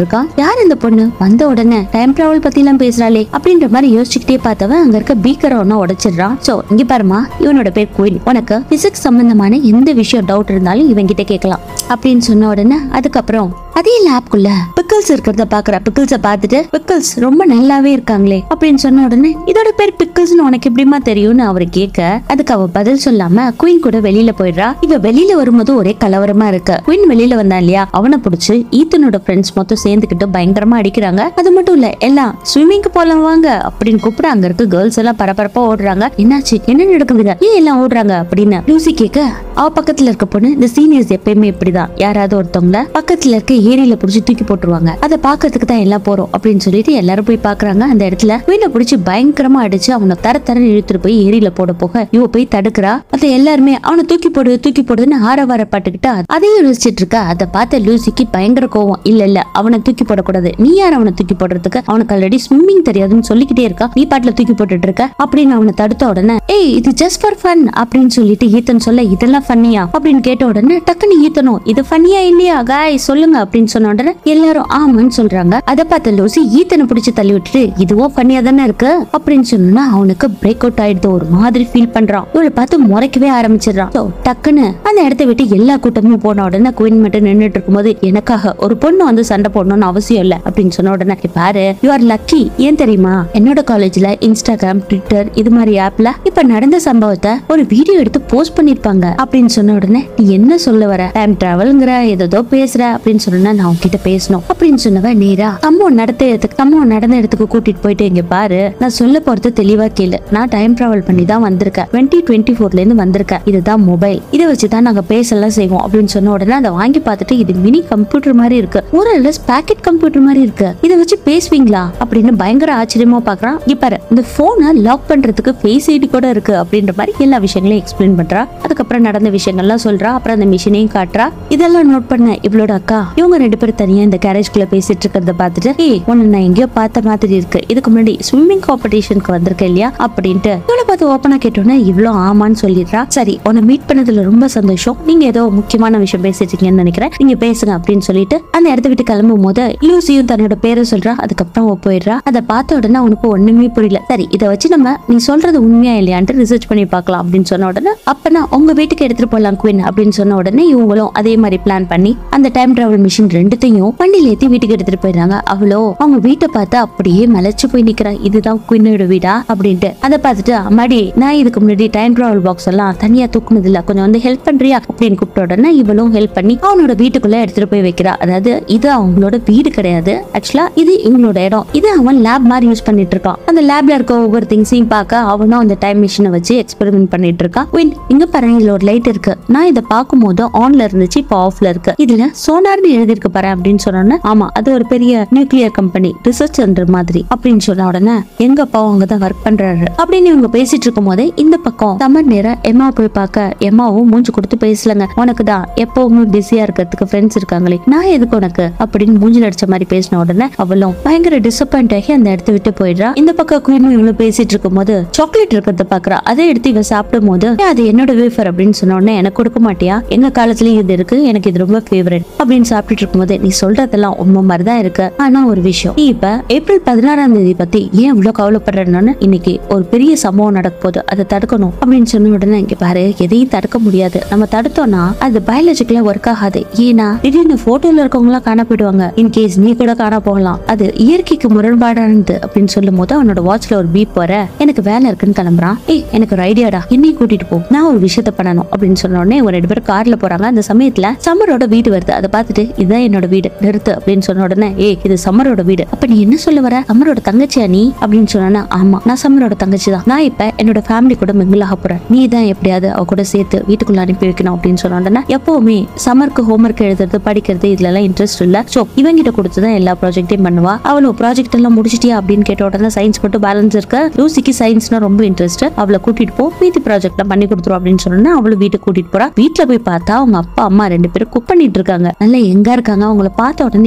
இருக்கான் யார் இந்த பொண்ணு வந்த உடனே டைம் டிராவல் பத்தி எல்லாம் பேசுறாளே அப்படின்ற மாதிரி யோசிச்சுக்கிட்டே பார்த்தவன் அங்க இருக்க பீக்கரை ஒன்னா உடைச்சிடுறான் சோ இங்க பாருமா இவனோட பேர் குயின் உனக்கு பிசிக்ஸ் சம்பந்தமான எந்த விஷயம் டவுட் இருந்தாலும் இவன் கிட்ட கேட்கலாம் அப்படின்னு சொன்ன உடனே அதுக்கப்புறம் அதே லேப்குள்ள பிக்கிள்ஸ் இருக்கிறத பாக்குற பிக்கிள்ஸ பார்த்துட்டு பிக்கிள்ஸ் ரொம்ப நல்லாவே இருக்காங்களே அப்படின்னு சொன்ன உடனே இதோட பேர் பிக்கிள்ஸ்னு உனக்கு எப்படிமா தெரியும்னு அவர் கேட்க அதுக்கு அவ பதில் சொல்லாம குயின் கூட வெளியில போயிடுறா இவ வெளியில வரும்போது ஒரே கலவரமா இருக்கு குயின் வெளியில வந்தான் இல்லையா அவனை பிடிச்சு ஈத்தனோட ஃப்ரெண்ட்ஸ் மொத்தம் சேர்ந்துக்கிட்டு பயங்கரமா அடிக்கிறாங்க அது மட்டும் இல்ல எல்லாம் ஸ்விம்மிங்க்கு போலாம் வாங்க அப்படின்னு கூப்பிட அங்க இருக்க கேர்ள்ஸ் எல்லாம் பரபரப்பா ஓடுறாங்க என்னாச்சு என்ன நடக்குதுங்க ஏன் எல்லாம் ஓடுறாங்க அப்படின்னு லூசி கேட்க அவ பக்கத்துல இருக்க பொண்ணு இந்த சீனியர்ஸ் எப்பயுமே இப்படிதான் யாராவது ஒருத்தவங்கள பக்கத்துல இருக்க ஏரியில புடிச்சு தூக்கி போட்டுருவாங்க அதை பாக்குறதுக்கு தான் எல்லாம் போறோம் அப்படின்னு சொல்லிட்டு எல்லாரும் போய் பாக்குறாங்க அந்த இடத்துல குயினை புடிச்சு பயங்கரமா அடிச்சு அவனை தர தர இழுத்துட்டு போய் ஏரியில போட போக இவ போய் தடுக்கிறா அதை எல்லாருமே அவனை தூக்கி போடு தூக்கி போடுன்னு ஆரவார பாட்டுக்கிட்டு அதையும் யோசிச்சுட்டு இருக்கா அதை பார்த்த லூசிக்கு பயங்கர கோவம் இல்ல இல்ல அவனை தூக்கி போடக்கூடாது நீ யார் அவனை தூக்கி போடுறதுக்கு அவனுக்கு ஆல்ரெடி ஸ்விம்மிங் தெரியாதுன்னு சொல்லிக்கிட்டே இருக்கா நீ பாட்டுல தூக்கி போட்டுட்டு இருக்க அப்படின்னு அவனை தடுத்த உடனே ஏய் இது ஜஸ்ட் ஃபார் ஃபன் அப்படின்னு சொல்லிட்டு ஈத்தன் சொல்ல இதெல்லாம் ஃபன்னியா அப்படின்னு கேட்ட உடனே டக்குன்னு ஈத்தனும் இது ஃபன்னியா இல்லையா காய் சொல்லுங்க அப்படின்னு சொன்ன உடனே எல்லாரும் ஆமான்னு சொல்றாங்க அதை பார்த்த லூசி ஈத்தனை பிடிச்சு தள்ளி விட்டுட்டு இதுவும் ஃபன்னியா தானே இருக்கு அப்படின்னு சொன்னா அவனுக்கு பிரேக் அவுட் ஆயிடுது ஒரு மாதிரி ஃபீல் பண்றான் இவளை பார்த்து முறைக்கவே ஆரம்பிச்சிடுறான் So, டக்குன்னு அந்த இடத்த விட்டு எல்லா கூட்டமும் போன உடனே குயின் மட்டும் நின்னுட்டு இருக்கும்போது எனக்காக ஒரு பொண்ணு வந்து சண்டை போடணும்னு அவசியம் இல்ல அப்படின்னு சொன்ன உடனே "இங்க பாரு யூ ஆர் லக்கி ஏன் தெரியுமா என்னோட காலேஜ்ல இன்ஸ்டாகிராம் ட்விட்டர் இது மாதிரி ஆப்ல இப்ப நடந்த சம்பவத்தை ஒரு வீடியோ எடுத்து போஸ்ட் பண்ணிருப்பாங்க அப்படின்னு சொன்ன உடனே நீ என்ன சொல்ல வர டைம் டிராவல்ங்கிற ஏதோ பேசுற அப்படின்னு சொன்னா நான் உன்கிட்ட பேசணும் அப்படின்னு சொன்னவ நேரா சம்பவம் நடத்த இடத்துக்கு சம்பவம் நடந்த இடத்துக்கு கூட்டிட்டு போயிட்டு இங்க பாரு நான் சொல்ல போறது தெளிவா கேளு நான் டைம் டிராவல் பண்ணி தான் வந்திருக்கேன் டுவெண்ட்டி டுவெண்ட்டி ஃபோர்ல இருந்து வந்திருக்கேன் இதுதான் மொபைல் இதை வச்சு தான் நாங்க பேசலாம் செய்வோம் அப்படின்னு சொன்ன உடனே அதை வாங்கி பார்த்துட்டு இது மினி கம்ப்யூட்டர் மாதிரி இருக்கு ஒரு பேக்கெட் கம்ப்யூட்டர் மாதிரி இருக்கு இதை வச்சு பேசுவீங்களா அப்படின்னு பயங்கர ஆச்சரியமா பாக்குறான் இங்க பாரு இந்த போனை லாக் பண்றதுக்கு ஃபேஸ் ஐடி கூட இருக்கு அப்படின்ற மாதிரி எல்லா விஷயங்களையும் எக்ஸ்பிளைன் பண்றா அதுக்கப்புறம் நடந்த விஷயங்கள்லாம் சொல்றா அப்புறம் அந்த மிஷினையும் காட்டுறா இதெல்லாம் நோட் பண்ண இவளோட அக்கா இவங்க ரெண்டு பேரும் தனியா இந்த கேரேஜ்குள்ள பேசிட்டு இருக்கிறத பார்த்துட்டு ஏய் உன்னை நான் எங்கேயோ பார்த்த மாதிரி இருக்கு இதுக்கு முன்னாடி ஸ்விம்மிங் காம்படிஷனுக்கு வந்திருக்கேன் இல்லையா அப்படின்ட்டு இவளை பார்த்து ஓப்பனா கேட்டோன்னே இவ்வளோ ஆமான்னு சொல்லிடுறா சரி உன்னை மீட் பண்ணதுல ரொம்ப சந்தோஷம் நீங்க ஏதோ முக்கியமான விஷயம் பேசிட்டு இருக்கீங்கன்னு நினைக்கிறேன் நீங்க பேசுங்க அப்படின்னு சொல்லிட்டு அந்த இடத்த விட்டு கிளம்பும் போது லூசியும் தன்னோட பேரை சொல்றா அதுக்கப்புறம் அவ போயிடுறா அதை பார்த்த உடனே அவனுக்கு ஒண்ணுமே புரியல சரி இதை வச்சு நம்ம நீ சொல்றது உண்மையா இல்லையான்ட்டு ரிசர்ச் பண்ணி பார்க்கலாம் அப்படின்னு சொன்ன உடனே அப்பனா உங்க வீட்டுக்கு எடுத்துட்டு போலாம் குயின் அப்படின்னு சொன்ன உடனே இவங்களும் அதே மாதிரி பிளான் பண்ணி அந்த டைம் டிராவல் மிஷின் ரெண்டுத்தையும் வண்டியில ஏத்தி வீட்டுக்கு எடுத்துட்டு போயிடுறாங்க அவளோ அவங்க வீட்டை பார்த்து அப்படியே மலைச்சு போய் நிக்கிறா இதுதான் குயினோட வீடா அப்படின்ட்டு அதை பார்த்துட்டு அம்மாடி நான் இதுக்கு முன்னாடி டைம் டிராவல் பாக்ஸ் எல்லாம் தனியா தூக்குனது இல்ல கொஞ்சம் வந்து ஹெல்ப் பண்றியா அப்படின்னு கூப்பிட்ட உடனே இவளும் ஹெல்ப் பண்ணி அவனோட வீட்டுக்குள்ள எடுத்துட்டு போய் வைக்கிறா அதாவது இது அவங்களோட வீடு கிடையாது ஆக்சுவலா இது இவங்களோட இடம் இது அவன் லேப் மாதிரி யூஸ் பண்ணிட்டு இருக்கான் அந்த லேப்ல இருக்க ஒவ்வொரு திங்ஸையும் பார்க்க அவனும் அந்த டைம் மிஷினை வச்சு எக்ஸ்பெரிமெண்ட் பண்ணிட்டு இருக்கான் வின் இங்க பாருங்க இதுல ஒரு லைட் இருக்கு நான் இதை பார்க்கும்போது ஆன்ல இருந்துச்சு இப்போ ஆஃப்ல இருக்கு இதுல சோனார்னு எழுதிருக்கு பாரு அப்படின்னு சொன்னோன்னே ஆமா அது ஒரு பெரிய நியூக்ளியர் கம்பெனி ரிசர்ச் சென்டர் மாதிரி அப்படின்னு சொன்ன உடனே எங்க அப்பாவும் அங்கதான் ஒர்க் பண்றாரு அப்படின்னு இவங்க பேசிட்டு இருக்கும் போதே இந்த பக்கம் சம்மர் நேரம் எம்மா போய் பார்க்க எம்மாவும் மூஞ்சி கொடுத்து பேசலங்க உனக்கு தான் எப்பவுமே பிஸியா இருக்கிறதுக்கு ஃப்ரெண்ட்ஸ் இருக்காங்களே நான் எதுக்கு உனக்கு அப்படின்னு மூஞ்சில் அடிச்ச மாதிரி பேசின உடனே அவளும் பயங்கர டிசப்பாயிண்ட் ஆகி அந்த இடத்த விட்டு போயிடுறா இந்த பக்கம் குயினும் இவங்களும் பேசிட்டு இருக்கும் போது சாக்லேட் இருக்கிறத பாக்குறா அதை எடுத்து இவ சாப்பிடும் போது "ஏய், அது என்னோட வேஃபர் அப்படின்னு சொன்ன உடனே எனக்கு கொடுக்க மாட்டியா எங்க காலத்துலயும் இது இருக்கு எனக்கு இது ரொம்ப ஃபேவரட் அப்படின்னு சாப்பிட்டுட்டு இருக்கும்போது நீ சொல்றதெல்லாம் உண்மை மாதிரி தான் இருக்கு ஆனா ஒரு விஷயம் நீ இப்ப ஏப்ரல் பதினாறாம் தேதி பத்தி ஏன் இவ்வளவு கவலைப்படுறேன்னு இன்னைக்கு ஒரு பெரிய சம்பவம் நடக்க போகுது அதை தடுக்கணும் அப்படின்னு சொன்ன உடனே இங்க பாரு எதையும் தடுக்க முடியாது நம்ம தடுத்தோம்னா அது பயாலஜிக்கலா ஒர்க் ஆகாது ஏன்னா திடீர்னு போட்டோல இருக்கவங்க எல்லாம் காண போயிடுவாங்க இன்கேஸ் நீ கூட காண போகலாம் அது இயற்கைக்கு முரண்பாடானது அப்படின்னு சொல்லும் போது அவனோட வாட்ச்ல ஒரு பீப் வர எனக்கு வேலை இருக்குன்னு கிளம்புறான் ஏய் எனக்கு ஒரு ஐடியாடா என்னையும் கூட்டிட்டு போ நான் ஒரு விஷயத்த பண்ணணும் அப்படின்னு சொன்ன உடனே ஒரு ரெண்டு பேரும் கார்ல போறாங்க அந்த சமயத்துல சம்மரோட வீடு வருது அதை பார்த்துட்டு இதுதான் என்னோட வீடு நிறுத்து அப்படின்னு சொன்ன உடனே ஏய் இது சம்மரோட வீடு அப்ப நீ என்ன சொல்ல வர சம்மரோட தங்கச்சியா நீ அப்படின்னு சொன்னா ஆமா நான் சம்மரோட தங்கச்சி தான் நான் இப்ப என்னோட ஃபேமிலி கூட மிங்கிள் ஆக போறேன் நீ தான் எப்படியாவது அவ கூட சேர்த்து வீட்டுக்குள்ள அனுப்பி வைக்கணும் அப்படின்னு சொன்ன உடனே எப்பவுமே சம்மருக்கு ஹோம்ஒர்க் எழுதுறது படிக்கிறது இதுல எல்லாம் இன்ட்ரெஸ்ட் இல்ல சோ இவங்கிட்ட கொடுத்து தான் எல்லா ப்ராஜெக்டையும் பண்ணுவா அவளும் ப்ராஜெக்ட் எல்லாம் முடிச்சிட்டியா அப்படின்னு கேட்ட உடனே சயின்ஸ் மட்டும் பேலன்ஸ் இருக்க லூசிக்கு சயின்ஸ்னா ரொம்ப இன்ட்ரெஸ்ட் அவளை கூட்டிட்டு போ மீதி ப்ராஜெக்ட்லாம் பண்ணி கொடுத்துரும் அப்படின்னு சொன்னா அவளும் வீட்டுக்கு கூட்டிட்டு போறா வீட்டுல போய் பார்த்தா அவங்க அப்பா அம்மா ரெண்டு பேரும் குக் பண்ணிட்டு இருக்காங்க நல்லா எங்க இருக்காங்க அவங்கள பார்த்த உடனே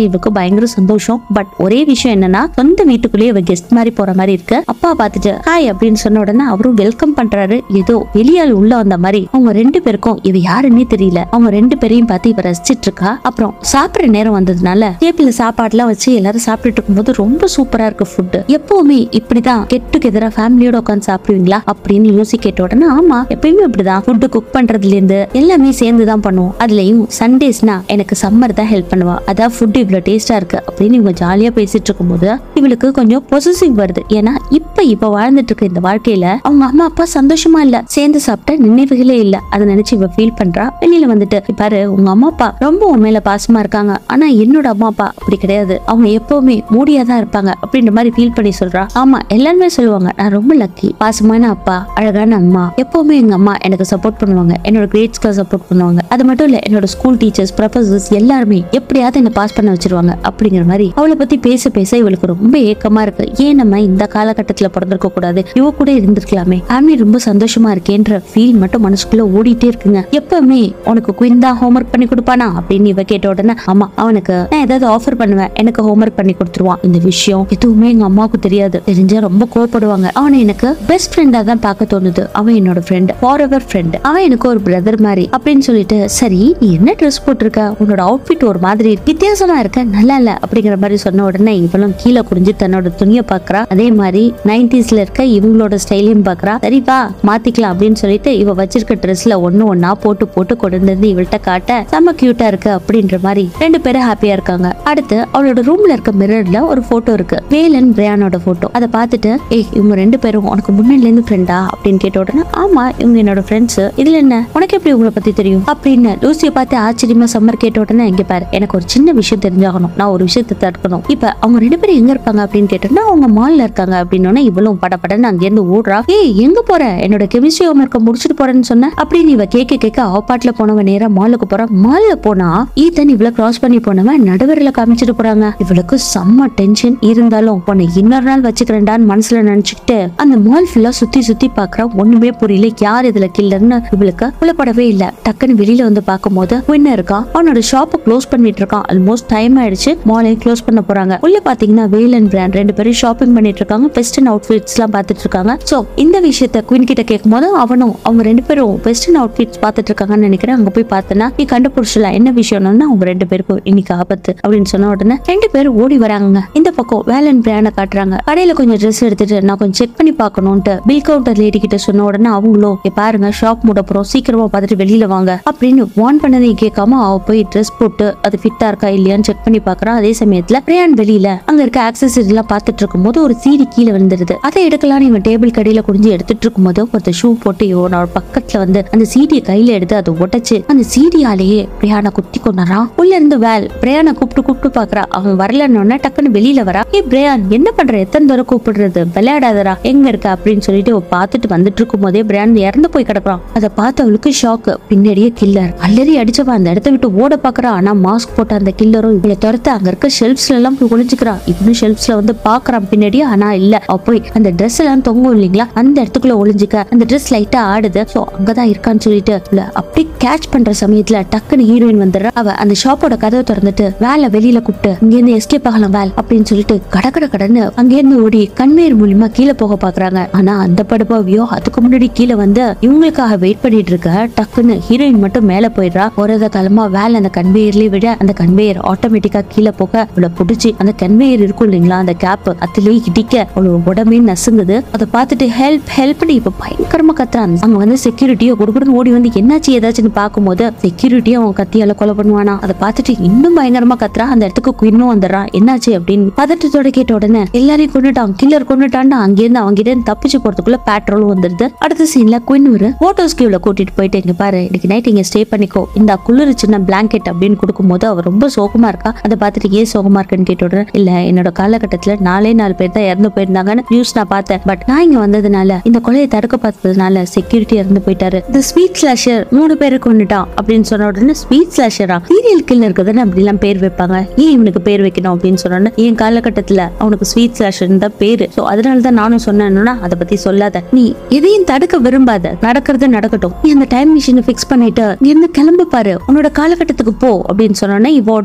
இவளுக்கு பயங்கர சந்தோஷம் பட் ஒரே விஷயம் என்னன்னா சொந்த வீட்டுக்குள்ளேயே இவ கெஸ்ட் மாதிரி போற மாதிரி இருக்கு அப்பா பார்த்துட்டு ஹாய் அப்படின்னு சொன்ன உடனே அவரும் வெல்கம் பண்றாரு ஏதோ வெளியாள் உள்ள வந்த மாதிரி அவங்க ரெண்டு பேருக்கும் இவ யாருன்னே தெரியல அவங்க ரெண்டு பேரையும் பார்த்து இவ ரசிச்சிட்டு இருக்கா அப்புறம் சாப்பிடுற நேரம் வந்ததுனால டேபிள்ல சாப்பாடுலாம் வச்சு எல்லாரும் சாப்பிட்டுட்டு இருக்கும்போது ரொம்ப சூப்பரா இருக்கு ஃபுட் எப்பவுமே இப்படிதான் கெட் டுகெதரா ஃபேமிலியோட உட்காந்து சாப்பிடுவீங்களா அப்படின்னு யோசி கேட்ட உடனே ஆமா எப்பயுமே இப்படிதான் ஃபுட்டு குக் பண்றதுல இருந்து எல்லாமே சேர்ந்து தான் பண்ணுவோம் அதுலயும் சண்டேஸ்னா எனக்கு சம்மர் தான் ஹெல்ப் பண்ணுவா அதான் ஃபுட் இவ்வளவு டேஸ்டா இருக்கு அப்படின்னு இவங்க ஜாலியா பேசிட்டு இருக்கும்போது இவளுக்கு கொஞ்சம் பொசசிவ் வருது ஏன்னா இப்ப இப்ப வாழ்ந்துட்டு இருக்க இந்த வாழ்க்கையில அவங்க அம்மா அப்பா சந்தோஷமா இல்ல சேர்ந்து சாப்பிட்ட நினைவுகளே இல்ல அதை நினைச்சு இவ ஃபீல் பண்றா வெளியில வந்துட்டு "இங்க பாரு உங்க அம்மா அப்பா ரொம்ப உன் மேல பாசமா இருக்காங்க ஆனா என்னோட அம்மா அப்பா அப்படி கிடையாது அவங்க எப்பவுமே மூடியா தான் இருப்பாங்க அப்படின்ற மாதிரி ஃபீல் பண்ணி சொல்றா ஆமா எல்லாருமே சொல்லுவாங்க நான் ரொம்ப லக்கி பாசமான அப்பா அழகான அம்மா எப்பவுமே எங்க அம்மா எனக்கு சப்போர்ட் பண்ணுவாங்க என்னோட கிரேட்ஸ்க்கு சப்போர்ட் பண்ணுவாங்க அது மட்டும் இல்ல என்னோட ஸ்கூல் டீச்சர்ஸ் ப்ரொஃபசர்ஸ் எல்லாருமே எப்படியாவது என்ன பாஸ் பண்ண வச்சிருவாங்க அப்படிங்கிற மாதிரி அவளை பத்தி பேச பேச இவளுக்கு ரொம்ப ஏக்கமா இருக்கு ஏன் நம்ம இந்த காலகட்டத்துல பிறந்திருக்க கூடாது இவ கூட இருந்திருக்கலாமே ஃபேமிலி ரொம்ப சந்தோஷமா இருக்கேன்ற ஃபீல் மட்டும் மனசுக்குள்ள ஓடிட்டே இருக்குங்க எப்பவுமே உனக்கு குயின் தான் ஹோம்ஒர்க் பண்ணி கொடுப்பானா அப்படின்னு இவ கேட்ட உடனே ஆமா அவனுக்கு நான் ஏதாவது ஆஃபர் பண்ணுவேன் எனக்கு ஹோம்ஒர்க் பண்ணி கொடுத்துருவான் இந்த விஷயம் எதுவுமே எங்க அம்மாவுக்கு தெரியாது தெரிஞ்சா ரொம்ப கோவப்படுவாங்க அவனை எனக்கு பெஸ்ட் ஃப்ரெண்டா தான் பார்க்க தோணுது அவன் என்னோட ஃப்ரெண்ட் ஃபார் எவர் ஃப்ரெண்ட் அவன் எனக்கு ஒரு பிரதர் மாதிரி அப்படின்னு சொல்லிட்டு சரி நீ என்ன ட்ரெஸ் போட்டிருக்க உன்னோட அவுட்ஃபிட் ஒரு மாதிரி இருக்கு. வித்தியாசமா இருக்க நல்லா இல்ல அப்படிங்கிற மாதிரி சொன்ன உடனே இவளும் கீழே குடிஞ்சு தன்னோட துணியை பாக்குறா அதே மாதிரி நைன்டிஸ்ல இருக்க இவங்களோட ஸ்டைலையும் பாக்குறா சரி வா மாத்திக்கலாம் அப்படின்னு சொல்லிட்டு இவ வச்சிருக்க ட்ரெஸ்ல ஒண்ணு ஒண்ணா போட்டு போட்டு கொண்டு வந்து இவள்கிட்ட காட்ட செம்ம கியூட்டா இருக்கு அப்படின்ற மாதிரி ரெண்டு பேரும் ஹாப்பியா இருக்காங்க அடுத்து அவளோட ரூம்ல இருக்க மிரர்ல ஒரு போட்டோ இருக்கு வேலன் பிரியானோட போட்டோ அதை பார்த்துட்டு ஏய் இவங்க ரெண்டு பேரும் உனக்கு முன்னாடில இருந்து ஃப்ரெண்டா அப்படின்னு கேட்ட உடனே ஆமா இவங்க என்னோட ஃப்ரெண்ட்ஸ் இதுல என்ன உனக்கு எப்படி உங்களை பத்தி தெரியும் அப்படின்னு லூசியை பார்த்து ஆச்சரியமா சம்மர் கேட்ட உடனே இங்க பாரு எனக்கு ஒரு சின்ன விஷயம் தெரிஞ்சாகணும் நான் ஒரு விஷயத்தை தடுக்கணும் இப்ப அவங்க ரெண்டு பேரும் எங்க இருப்பாங்க அப்படின்னு கேட்டோம்னா அவங்க மால்ல இருக்காங்க அப்படின்னு இவளும் படபடன்னு அங்கிருந்து ஓடுறா ஏய் எங்க போற என்னோட கெமிஸ்ட்ரி ஹோம் இருக்க முடிச்சுட்டு போறேன்னு சொன்ன அப்படின்னு இவ கேட்க கேட்க அப்பாட்ல போனவன் நேரா மாலுக்கு போறா மால்ல போனா ஈத்தன் இவ்வளவு கிராஸ் பண்ணி போனவன் நடுவரில் காமிச்சிட்டு போறாங்க இவளுக்கு செம்ம டென்ஷன் இருந்தாலும் உன்னை இன்னொரு நாள் வச்சுக்கிறேன்டான்னு மனசுல நினைச்சுக்கிட்டு அந்த மால் ஃபுல்லா சுத்தி சுத்தி பாக்குறா ஒண்ணுமே புரியல யார் இதுல கில்லர்னு இவளுக்கு புலப்படவே இல்ல டக்குன்னு வெளியில வந்து பார்க்கும்போது வின்ன இருக்கான் அவனோட ஷாப்பை க்ளோஸ் பண்ணிட்டு இருக்கான் ஆல்மோஸ்ட் டைம் ஆயிடுச்சு மாலையும் க்ளோஸ் பண்ண போறாங்க உள்ள பாத்தீங்கன்னா வேலன் பிராண்ட் ரெண்டு பேரும் ஷாப்பிங் பண்ணிட்டு இருக்காங்க வெஸ்டர்ன் அவுட்ஃபிட்ஸ் எல்லாம் பார்த்துட்டு இருக்காங்க சோ இந்த விஷயத்த குயின் கிட்ட கேட்கும்போது அவனும் அவங்க ரெண்டு பேரும் வெஸ்டர்ன் அவுட்ஃபிட்ஸ் பார்த்துட்டு இருக்காங்கன்னு நினைக்கிறேன் அங்க போய் பார்த்தனா நீ கண்டுபிடிச்சலாம் என்ன விஷயம்னா அவங்க ரெண்டு பேருக்கும் இன்னைக்கு ஆபத்து அப்படின்னு சொன்ன உடனே ரெண்டு பேரும் ஓடி வராங்க இந்த பக்கம் வேலன் பிராண்ட காட்டுறாங்க கடையில கொஞ்சம் ட்ரெஸ் எடுத்துட்டு நான் கொஞ்சம் செக் பண்ணி பார்க்கணும்ட்டு பில் கவுண்டர் லேடி கிட்ட சொன்ன உடனே அவங்களும் "இங்க பாருங்க ஷாப் மூட போறோம் சீக்கிரமா பார்த்துட்டு வெளியில வாங்க அப்படின்னு வார்ன் பண்ணதையும் கேட்காம அவ போய் ட்ரெஸ் போட்டு அது ஃபிட்டா இருக்கா இல்லையான்னு செக் பண்ணி பாக்குறான் அதே சமயத்துல பிரியான் வெளியில அங்க இருக்க ஆக்சசரி எல்லாம் பார்த்துட்டு இருக்கும்போது ஒரு சீடி கீழே விழுந்துருது அதை எடுக்கலாம்னு இவன் டேபிள் கடையில குடிஞ்சு எடுத்துட்டு இருக்கும்போது ஒருத்த ஷூ போட்டு இவனோட பக்கத்துல வந்து அந்த சீடியை கையில எடுத்து அதை உடைச்சு அந்த சீடியாலேயே பிரியானை குத்தி கொண்டுறான் உள்ள இருந்து வேல் பிரியானை கூப்பிட்டு கூப்பிட்டு பாக்குறா அவன் வரலன்னு உடனே டக்குன்னு வெளியில வரா ஏ பிரியான் என்ன பண்ற எத்தனை தூரம் கூப்பிடுறது விளையாடாதடா எங்க இருக்க அப்படின்னு சொல்லிட்டு அவ பார்த்துட்டு வந்துட்டு இருக்கும் போதே பிரியான் இறந்து போய் கிடக்குறான் அதை பார்த்து அவளுக்கு ஷாக்கு பின்னாடியே கில்லர் அல்லறி அடிச்சவன் அந்த இடத்த விட்டு ஓட பாக்குறா ஆனா மாஸ்க் போட்ட அந்த கில்லரும் இவளை துரத்து அங்க இருக்க ஷெல்ஃப்ஸ்ல எல்லாம் போய் ஒளிஞ்சுக்கிறா இவனும் ஷெல்ஃப்ஸ்ல வந்து பாக்குறான் பின்னாடியே ஆனா இல்ல அவ போய் அந்த Dress எல்லாம் தொங்கும் இல்லைங்களா அந்த இடத்துக்குள்ள ஒளிஞ்சுக்க அந்த Dress லைட்டா ஆடுது சோ அங்கதான் இருக்கான்னு சொல்லிட்டு இவள அப்படியே கேட்ச் பண்ற சமயத்துல டக்குன்னு ஹீரோயின் வந்துடுறா அவ அந்த ஷாப்போட கதவை திறந்துட்டு வேலை வெளியில கூப்பிட்டு இங்க இருந்து எஸ்கேப் ஆகலாம் வேல் அப்படின்னு சொல்லிட்டு கட கட கடன்னு அங்கிருந்து ஓடி கண்மேர் மூலியமா கீழே போக பாக்குறாங்க ஆனா அந்த படுபாவியோ அதுக்கு முன்னாடி கீழே வந்து இவங்களுக்காக வெயிட் பண்ணிட்டு இருக்க டக்குன்னு ஹீரோயின் மட்டும் மேல போயிடுறா ஒரேத காலமா வேலை அந்த கன்வேயர்லயே விட அந்த கன்வேயர் ஆட்டோமேட்டிக்கா கீழே போக அவளை புடிச்சு அந்த கன்வேயர் இருக்கும் இல்லைங்களா அந்த கேப் அதுலயே இடிக்க அவளோட உடம்பே நசுங்குது அதை பார்த்துட்டு ஹெல்ப் ஹெல்ப்னு இப்ப பயங்கரமா கத்துறான் அங்க வந்து செக்யூரிட்டியோ குடுகுடுன்னு ஓடி வந்து என்னாச்சு ஏதாச்சுன்னு பார்க்கும்போது செக்யூரிட்டியும் அவன் கத்தியால கொலை பண்ணுவானா அதை பார்த்துட்டு இன்னும் பயங்கரமா கத்துறா அந்த இடத்துக்கு குயினும் வந்துடுறான் என்னாச்சு அப்படின்னு பதட்டத்தோட கேட்ட உடனே எல்லாரையும் கொண்டுட்டான் கில்லர் கொண்டுட்டான்னா அங்கிருந்து அவங்க கிட்ட இருந்து தப்பிச்சு போறதுக்குள்ள பேட்ரோலும் வந்துருது அடுத்த சீன்ல குயின் ஒரு போட்டோஸ் கியூல கூட்டிட்டு போயிட்டு இங்க பாரு இன்னைக்கு நைட் இங்க ஸ்டே பண்ணிக்கோ இந்த குளிர் சின்ன பிளாங்கெட் அப்படின்னு கொடுக்கும்போது அவ ரொம்ப சோகமா இருக்கா அதை பார்த்துட்டு ஏன் சோகமா இருக்குன்னு கேட்ட உடனே இல்ல என்னோட காலகட்டத்துல நாலே நாலு பேர் தான் இறந்து போயிருந்தாங்கன்னு நியூஸ் நான் பார்த்தேன் பட் நான் இங்க வந்ததுனால இந்த கொலையை தடுக்க பார்த்ததுனால செக்யூரிட்டி இறந்து போயிட்டாரு இந்த ஸ்வீட் ஸ்லாஷர் மூணு பேரை கொண்டுட்டான் அப்படின்னு சொன்ன உடனே ஸ்வீட் ஸ்லாஷரா சீரியல் கில்லருக்கு தானே அப்படிலாம் பேர் வைப்பாங்க ஏன் இவனுக்கு பேர் வைக்கணும் அப்படின்னு சொன்னோன்னே என் காலகட்டத்துல அவனுக்கு ஸ்வீட் ஸ்லாஷர் தான் பேரு சோ அதனால தான் நானும் சொன்னேன்னா அதை பத்தி சொல்லாத நீ எதையும் தடுக்க விரும்பாத நடக்கிறது நடக்கட்டும் நீ அந்த டைம் மிஷினை ஃபிக்ஸ் பண்ணிட்டு நீ இருந்து கிளம்பு பாரு உன்னோட காலகட்டத்துக்கு போ அப்படின்னு சொன்னோன்னே இவ உடனே இல்ல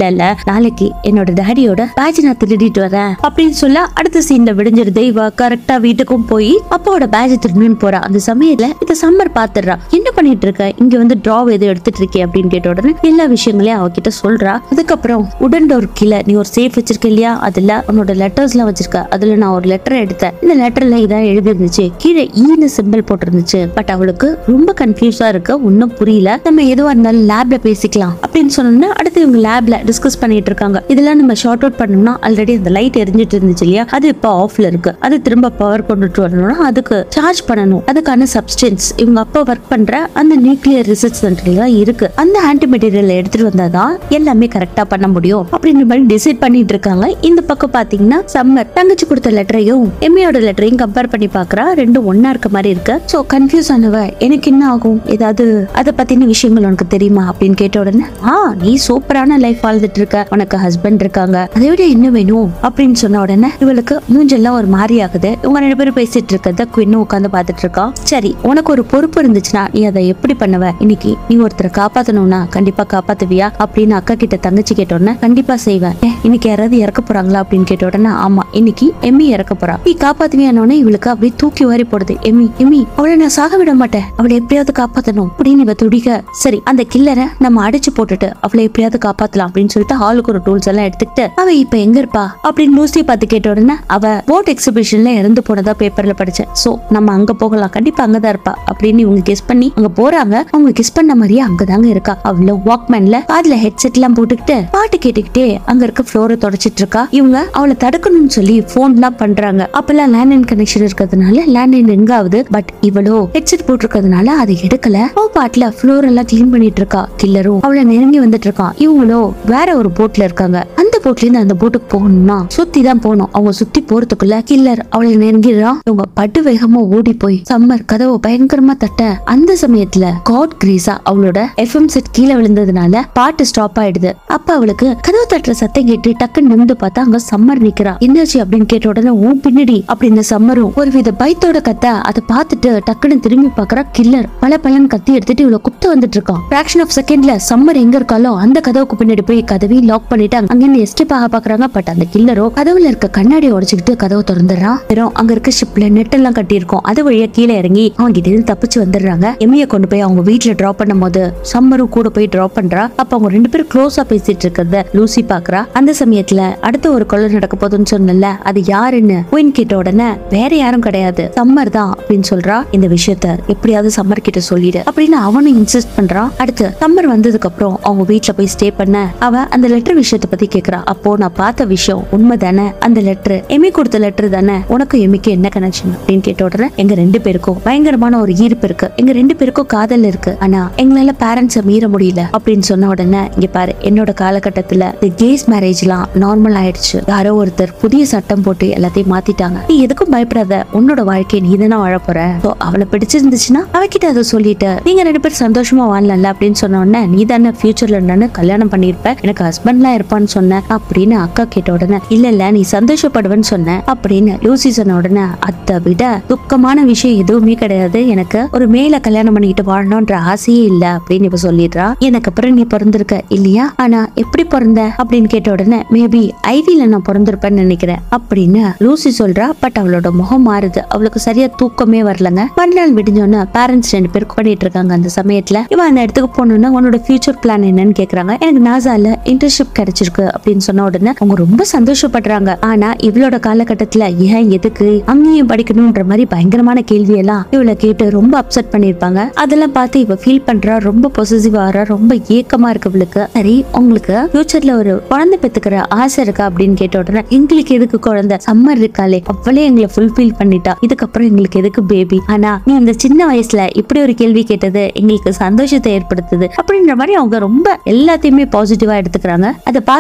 இல்ல நாளைக்கு என்னோட டாடியோட பேட்ச் நான் திருடிட்டு வரேன் அப்படின்னு சொல்ல அடுத்த சீன்ல விடிஞ்சிருது இவ கரெக்டா வீட்டுக்கும் போய் அப்பாவோட பேட்ச் திருடின்னு போறா அந்த சமயத்துல இந்த சம்மர் பாத்துடுறா என்ன பண்ணிட்டு இருக்க இங்க வந்து டிராவ் எது எடுத்துட்டு இருக்கே அப்படின்னு கேட்ட உடனே எல்லா விஷயங்களையும் அவகிட்ட சொல்றா அதுக்கப்புறம் உடன் டோர் கீழே நீ ஒரு சேஃப் வச்சிருக்க இல்லையா அதுல உன்னோட லெட்டர்ஸ் எல்லாம் வச்சிருக்க அதுல நான் ஒரு லெட்டர் எடுத்தேன் இந்த லெட்டர்ல இதான் எழுதி இருந்துச்சு கீழே ஈன சிம்பிள் போட்டிருந்துச்சு பட் அவளுக்கு ரொம்ப கன்ஃபியூஸா இருக்கு ஒன்னும் புரியல நம்ம எதுவா இருந்தாலும் லேப்ல பேசிக்கலாம் அப்படின்னு சொன்னோம்னா அடுத்து இவங்க லேப்ல டிஸ்கஸ் பண்ணிட்டு இருக்காங்க இதெல்லாம் நம்ம ஷார்ட் அவுட் பண்ணோம்னா ஆல்ரெடி அந்த லைட் எரிஞ்சிட்டு இருந்துச்சு இல்லையா அது இப்போ ஆஃப்ல இருக்கு அது திரும்ப பவர் கொண்டுட்டு வரணும்னா அதுக்கு சார்ஜ் பண்ணணும் அதுக்கான சப்ஸ்டன்ஸ் இவங்க அப்பா ஒர்க் பண்ற அந்த நியூக்ளியர் ரிசர்ச் சென்டர்ல தான் இருக்கு அந்த ஆன்டி மெட்டீரியல் எடுத்துட்டு வந்தாதான் எல்லாமே கரெக்டா பண்ண முடியும் அப்படின்ற மாதிரி டிசைட் பண்ணிட்டு இருக்காங்க இந்த பக்கம் பாத்தீங்கன்னா சம்மர் தங்கச்சி கொடுத்த லெட்டரையும் எம்மியோட லெட்டரையும் கம்பேர் பண்ணி பாக்குறா ரெண்டும் ஒண்ணா இருக்க மாதிரி இருக்கு சோ கன்ஃபியூஸ் ஆனவ எனக்கு என்ன ஆகும் ஏதாவது அதை பத்தின விஷயங்கள் உனக்கு தெரியுமா அப்படின்னு கேட்ட உடனே ஆ நீ சூப்பரான லைஃப் வாழ்ந்துட்டு இருக்க உனக்கு ஹஸ்பண்ட் இருக்காங்க அதை விட என்ன வேணும் அப்படின்னு சொன்ன உடனே இவளுக்கு மூஞ்செல்லாம் ஒரு மாதிரி ஆகுது இவங்க ரெண்டு பேரும் பேசிட்டு இருக்கத குவின்னு உட்காந்து பார்த்துட்டு இருக்கா சரி உனக்கு ஒரு பொறுப்பு இருந்துச்சுன்னா நீ அதை எப்படி பண்ணுவ இன்னைக்கு நீ ஒருத்தரை காப்பாத்தணும்னா கண்டிப்பா காப்பாத்துவியா அப்படின்னு அக்கா கிட்ட தங்கச்சி கேட்ட உடனே கண்டிப்பா செய்வேன் "ஏ, இன்னைக்கு யாராவது இறக்க போறாங்களா அப்படின்னு கேட்ட உடனே ஆமா இன்னைக்கு எம்மி இறக்க போறா நீ காப்பாத்துவியானோடனே இவளுக்கு அப்படியே தூக்கி வாரி போடுது எம்மி எம்மி அவளை நான் சாக விட மாட்டேன் அவளை எப்படியாவது காப்பாத்தணும் அப்படின்னு இவ துடிக்க சரி அந்த கில்லரை நம்ம அடிச்சு போட்டுட்டு அவளை எப்படியாவது காப்பாத்தலாம் அப்படின்னு சொல்லிட்டு ஹாலுக்கு ஒரு டூல்ஸ் எல்லாம் எடுத்துக்கிட்டு அவ இப்ப எங்க இருப்பா அப்படின்னு லூசி பார்த்து கேட்ட உடனே அவ போட் எக்ஸிபிஷன்ல இறந்து போனதா பேப்பர்ல படிச்சேன் சோ நம்ம அங்க போகலாம் கண்டிப்பா அங்கதான் இருப்பா அப்படின்னு இவங்க கெஸ் பண்ணி அங்க போறாங்க அவங்க கெஸ் பண்ண மாதிரியே அங்கதாங்க இருக்கா அவள வாக்மேன்ல காதுல ஹெட்செட் எல்லாம் போட்டுக்கிட்டு பாட்டு கேட்டுக்கிட்டே அங்க இருக்க ஃப்ளோரை தொடச்சிட்டு இருக்கா இவங்க அவளை தடுக்கணும்னு சொல்லி போன் எல்லாம் பண்றாங்க அப்பெல்லாம் லேண்ட்லைன் கனெக்ஷன் இருக்கிறதுனால லேண்ட்லைன் எங்க ஆகுது பட் இவளோ ஹெட்செட் போட்டிருக்கிறதுனால அதை எடுக்கல அவ பாட்டுல ஃப்ளோர் எல்லாம் கிளீன் பண்ணிட்டு இருக்கா கில்லரும் அவளை நெருங்கி வந்துட்டு இருக்கான் இவங்களோ வேற ஒரு போட்ல இருக்காங்க அந்த போட்ல இருந்து அந்த போட்டுக்கு போகணும்னா சுத்தி தான் போகணும் அவங்க சுத்தி போறதுக்குள்ள கில்லர் அவளை நெருங்கிடுறான் இவங்க பட்டு வேகமா ஓடி போய் சம்மர் கதவை பயங்கரமா தட்ட அந்த சமயத்துல காட் கிரீஸா அவளோட எஃப்எம் செட் கீழே விழுந்ததுனால பாட்டு ஸ்டாப் ஆயிடுது அப்ப அவளுக்கு கதவு தட்டுற சத்தம் கேட்டு டக்குன்னு நிமிந்து பார்த்தா அங்க சம்மர் நிக்கிறா என்னாச்சு அப்படின்னு கேட்ட உடனே ஓ பின்னாடி அப்படின்னு சம்மரும் ஒரு வித பயத்தோட கத்த அதை பார்த்துட்டு டக்குன்னு திரும்பி பாக்குறா கில்லர் பல பலன் கத்தி எடுத்துட்டு இவ்வளவு குத்த வந்துட்டு இருக்கான் ஃபிராக்ஷன் ஆஃப் செகண்ட்ல சம்மர் எங்க இருக்காலோ அந்த கதவுக்கு பின்னாடி போய் கதவையும் லாக் பண்ணிட்டாங்க அங்க இருந்து எஸ்கேப் ஆக பாக்குறாங்க பட் அந்த கில்லரோ கதவுல இருக்க கண்ணாடியை உடைச்சுக்கிட்டு கதவை திறந்துடுறான் வெறும் அங்க இருக்க ஷிப்ல நெட் எல்லாம் கட்டியிருக்கோம் அது வழியா கீழே இறங்கி அவங்க கிட்ட இருந்து தப்பிச்சு வந்துடுறாங்க எம்மிய கொண்டு போய் அவங்க வீட்டுல டிராப் பண்ணும் போது சம்மரும் கூட போய் டிராப் பண்றா அப்ப அவங்க ரெண்டு பேரும் க்ளோஸா பேசிட்டு இருக்கிறத லூசி பாக்குறா அந்த சமயத்துல அடுத்த ஒரு கொலை நடக்க போகுதுன்னு சொன்னல அது யாருன்னு குயின் கேட்ட உடனே வேற யாரும் கிடையாது சம்மர் தான் அப்படின்னு சொல்றா இந்த விஷயத்த எப்படியாவது சம்மர் கிட்ட சொல்லிடு அப்படின்னு அவனும் இன்சிஸ்ட் பண்றான் அடுத்து சம்மர் வந்ததுக்கு அப்புறம் அவங்க வீட்ல போய் ஸ்டே பண்ண அவ அந்த லெட்டர் விஷயத்த பத்தி கேக்குறா அப்போ நான் பார்த்த விஷயம் உண்மைதானே அந்த லெட்டர் எமி கொடுத்த லெட்டர் தானே உனக்கும் எமிக்கு என்ன கனெக்ஷன் அப்படின்னு கேட்ட உடனே எங்க ரெண்டு பேருக்கும் பயங்கரமான ஒரு ஈர்ப்பு இருக்கு எங்க ரெண்டு பேருக்கும் காதல் இருக்கு ஆனா எங்களால பேரண்ட்ஸ மீற முடியல அப்படின்னு சொன்ன உடனே இங்க பாரு என்னோட காலகட்டத்துல இந்த கேஸ் மேரேஜ்லாம் நார்மல் ஆயிடுச்சு யாரோ ஒருத்தர் புதிய சட்டம் போட்டு எல்லாத்தையும் மாத்திட்டாங்க நீ எதுக்கும் பயப்படாத உன்னோட வாழ்க்கையை நீ தானே வாழ போற So, அவளை பிடிச்சிருந்துச்சுன்னா அவகிட்ட அதை சொல்லிட்டு நீங்க ரெண்டு பேரும் சந்தோஷமா வாழல அப்படின்னு சொன்ன உடனே நீ தானே ஃபியூச்சர்ல நான் கல்யாணம் பண்ணிருப்ப எனக்கு ஹஸ்பண்ட்லாம் இருப்பான்னு சொன்ன அப்படின்னு அக்கா கேட்ட உடனே இல்ல இல்ல நீ சந்தோஷப்படுவேன்னு சொன்ன அப்படின்னு லூசி சொன்ன உடனே அதை விட துக்கமான விஷயம் எதுவுமே கிடையாது எனக்கு ஒரு மேல கல்யாணம் பண்ணிக்கிட்டு வாழணும்ன்ற ஆசையே இல்ல அப்படின்னு இப்ப சொல்லிடுறா எனக்கு அப்புறம் நீ பிறந்திருக்க இல்லையா ஆனா எப்படி பிறந்த அப்படின்னு கேட்ட உடனே மேபி ஐவில நான் பிறந்திருப்பேன்னு நினைக்கிறேன் அப்படின்னு லூசி சொல்றா பட் அவளோட முகம் மாறுது அவளுக்கு சரியா தூக்கமே வரலங்க மறுநாள் விடிஞ்சோன்னு பேரண்ட்ஸ் ரெண்டு பேர் பண்ணிட்டு இருக்காங்க அந்த சமயத்துல இவன் அந்த இடத்துக்கு போகணும்னா உன்னோட ஃபியூச்சர் பிளான் என்னன்னு கேக்குறாங்க எனக்கு நாசால இன்டர்ன்ஷிப் கிடைச்சிருக்கு அப்படின்னு சொன்ன உடனே அவங்க ரொம்ப சந்தோஷப்படுறாங்க ஆனா இவளோட காலகட்டத்துல ஏன் எதுக்கு அங்கேயும் படிக்கணும்ன்ற மாதிரி பயங்கரமான கேள்வி எல்லாம் இவளை கேட்டு ரொம்ப அப்செட் பண்ணிருப்பாங்க அதெல்லாம் பார்த்து இவ ஃபீல் பண்றா ரொம்ப பொசிசிவ் ஆறா ரொம்ப ஏக்கமா இருக்கு இவளுக்கு சரி உங்களுக்கு ஃபியூச்சர்ல ஒரு குழந்தை பெத்துக்கிற ஆசை இருக்கா அப்படின்னு கேட்ட உடனே எங்களுக்கு எதுக்கு குழந்தை சம்மர் இருக்காளே அவளே எங்களை ஃபுல்ஃபில் பண்ணிட்டா இதுக்கப்புறம் எங்களுக்கு எதுக்கு பேபி ஆனா நீ அந்த சின்ன வயசுல இப்படி ஒரு கேள்வி கேட்டது எங்களுக்கு சந்தோஷத்தை ஏற்படுத்துது அப்படின்ற மாதிரி அவங்க ரொம்ப எல்லாத்தையுமே பாசிட்டிவா எடுத்துக்கிறாங்க அதை பார்த்தவளுக்கு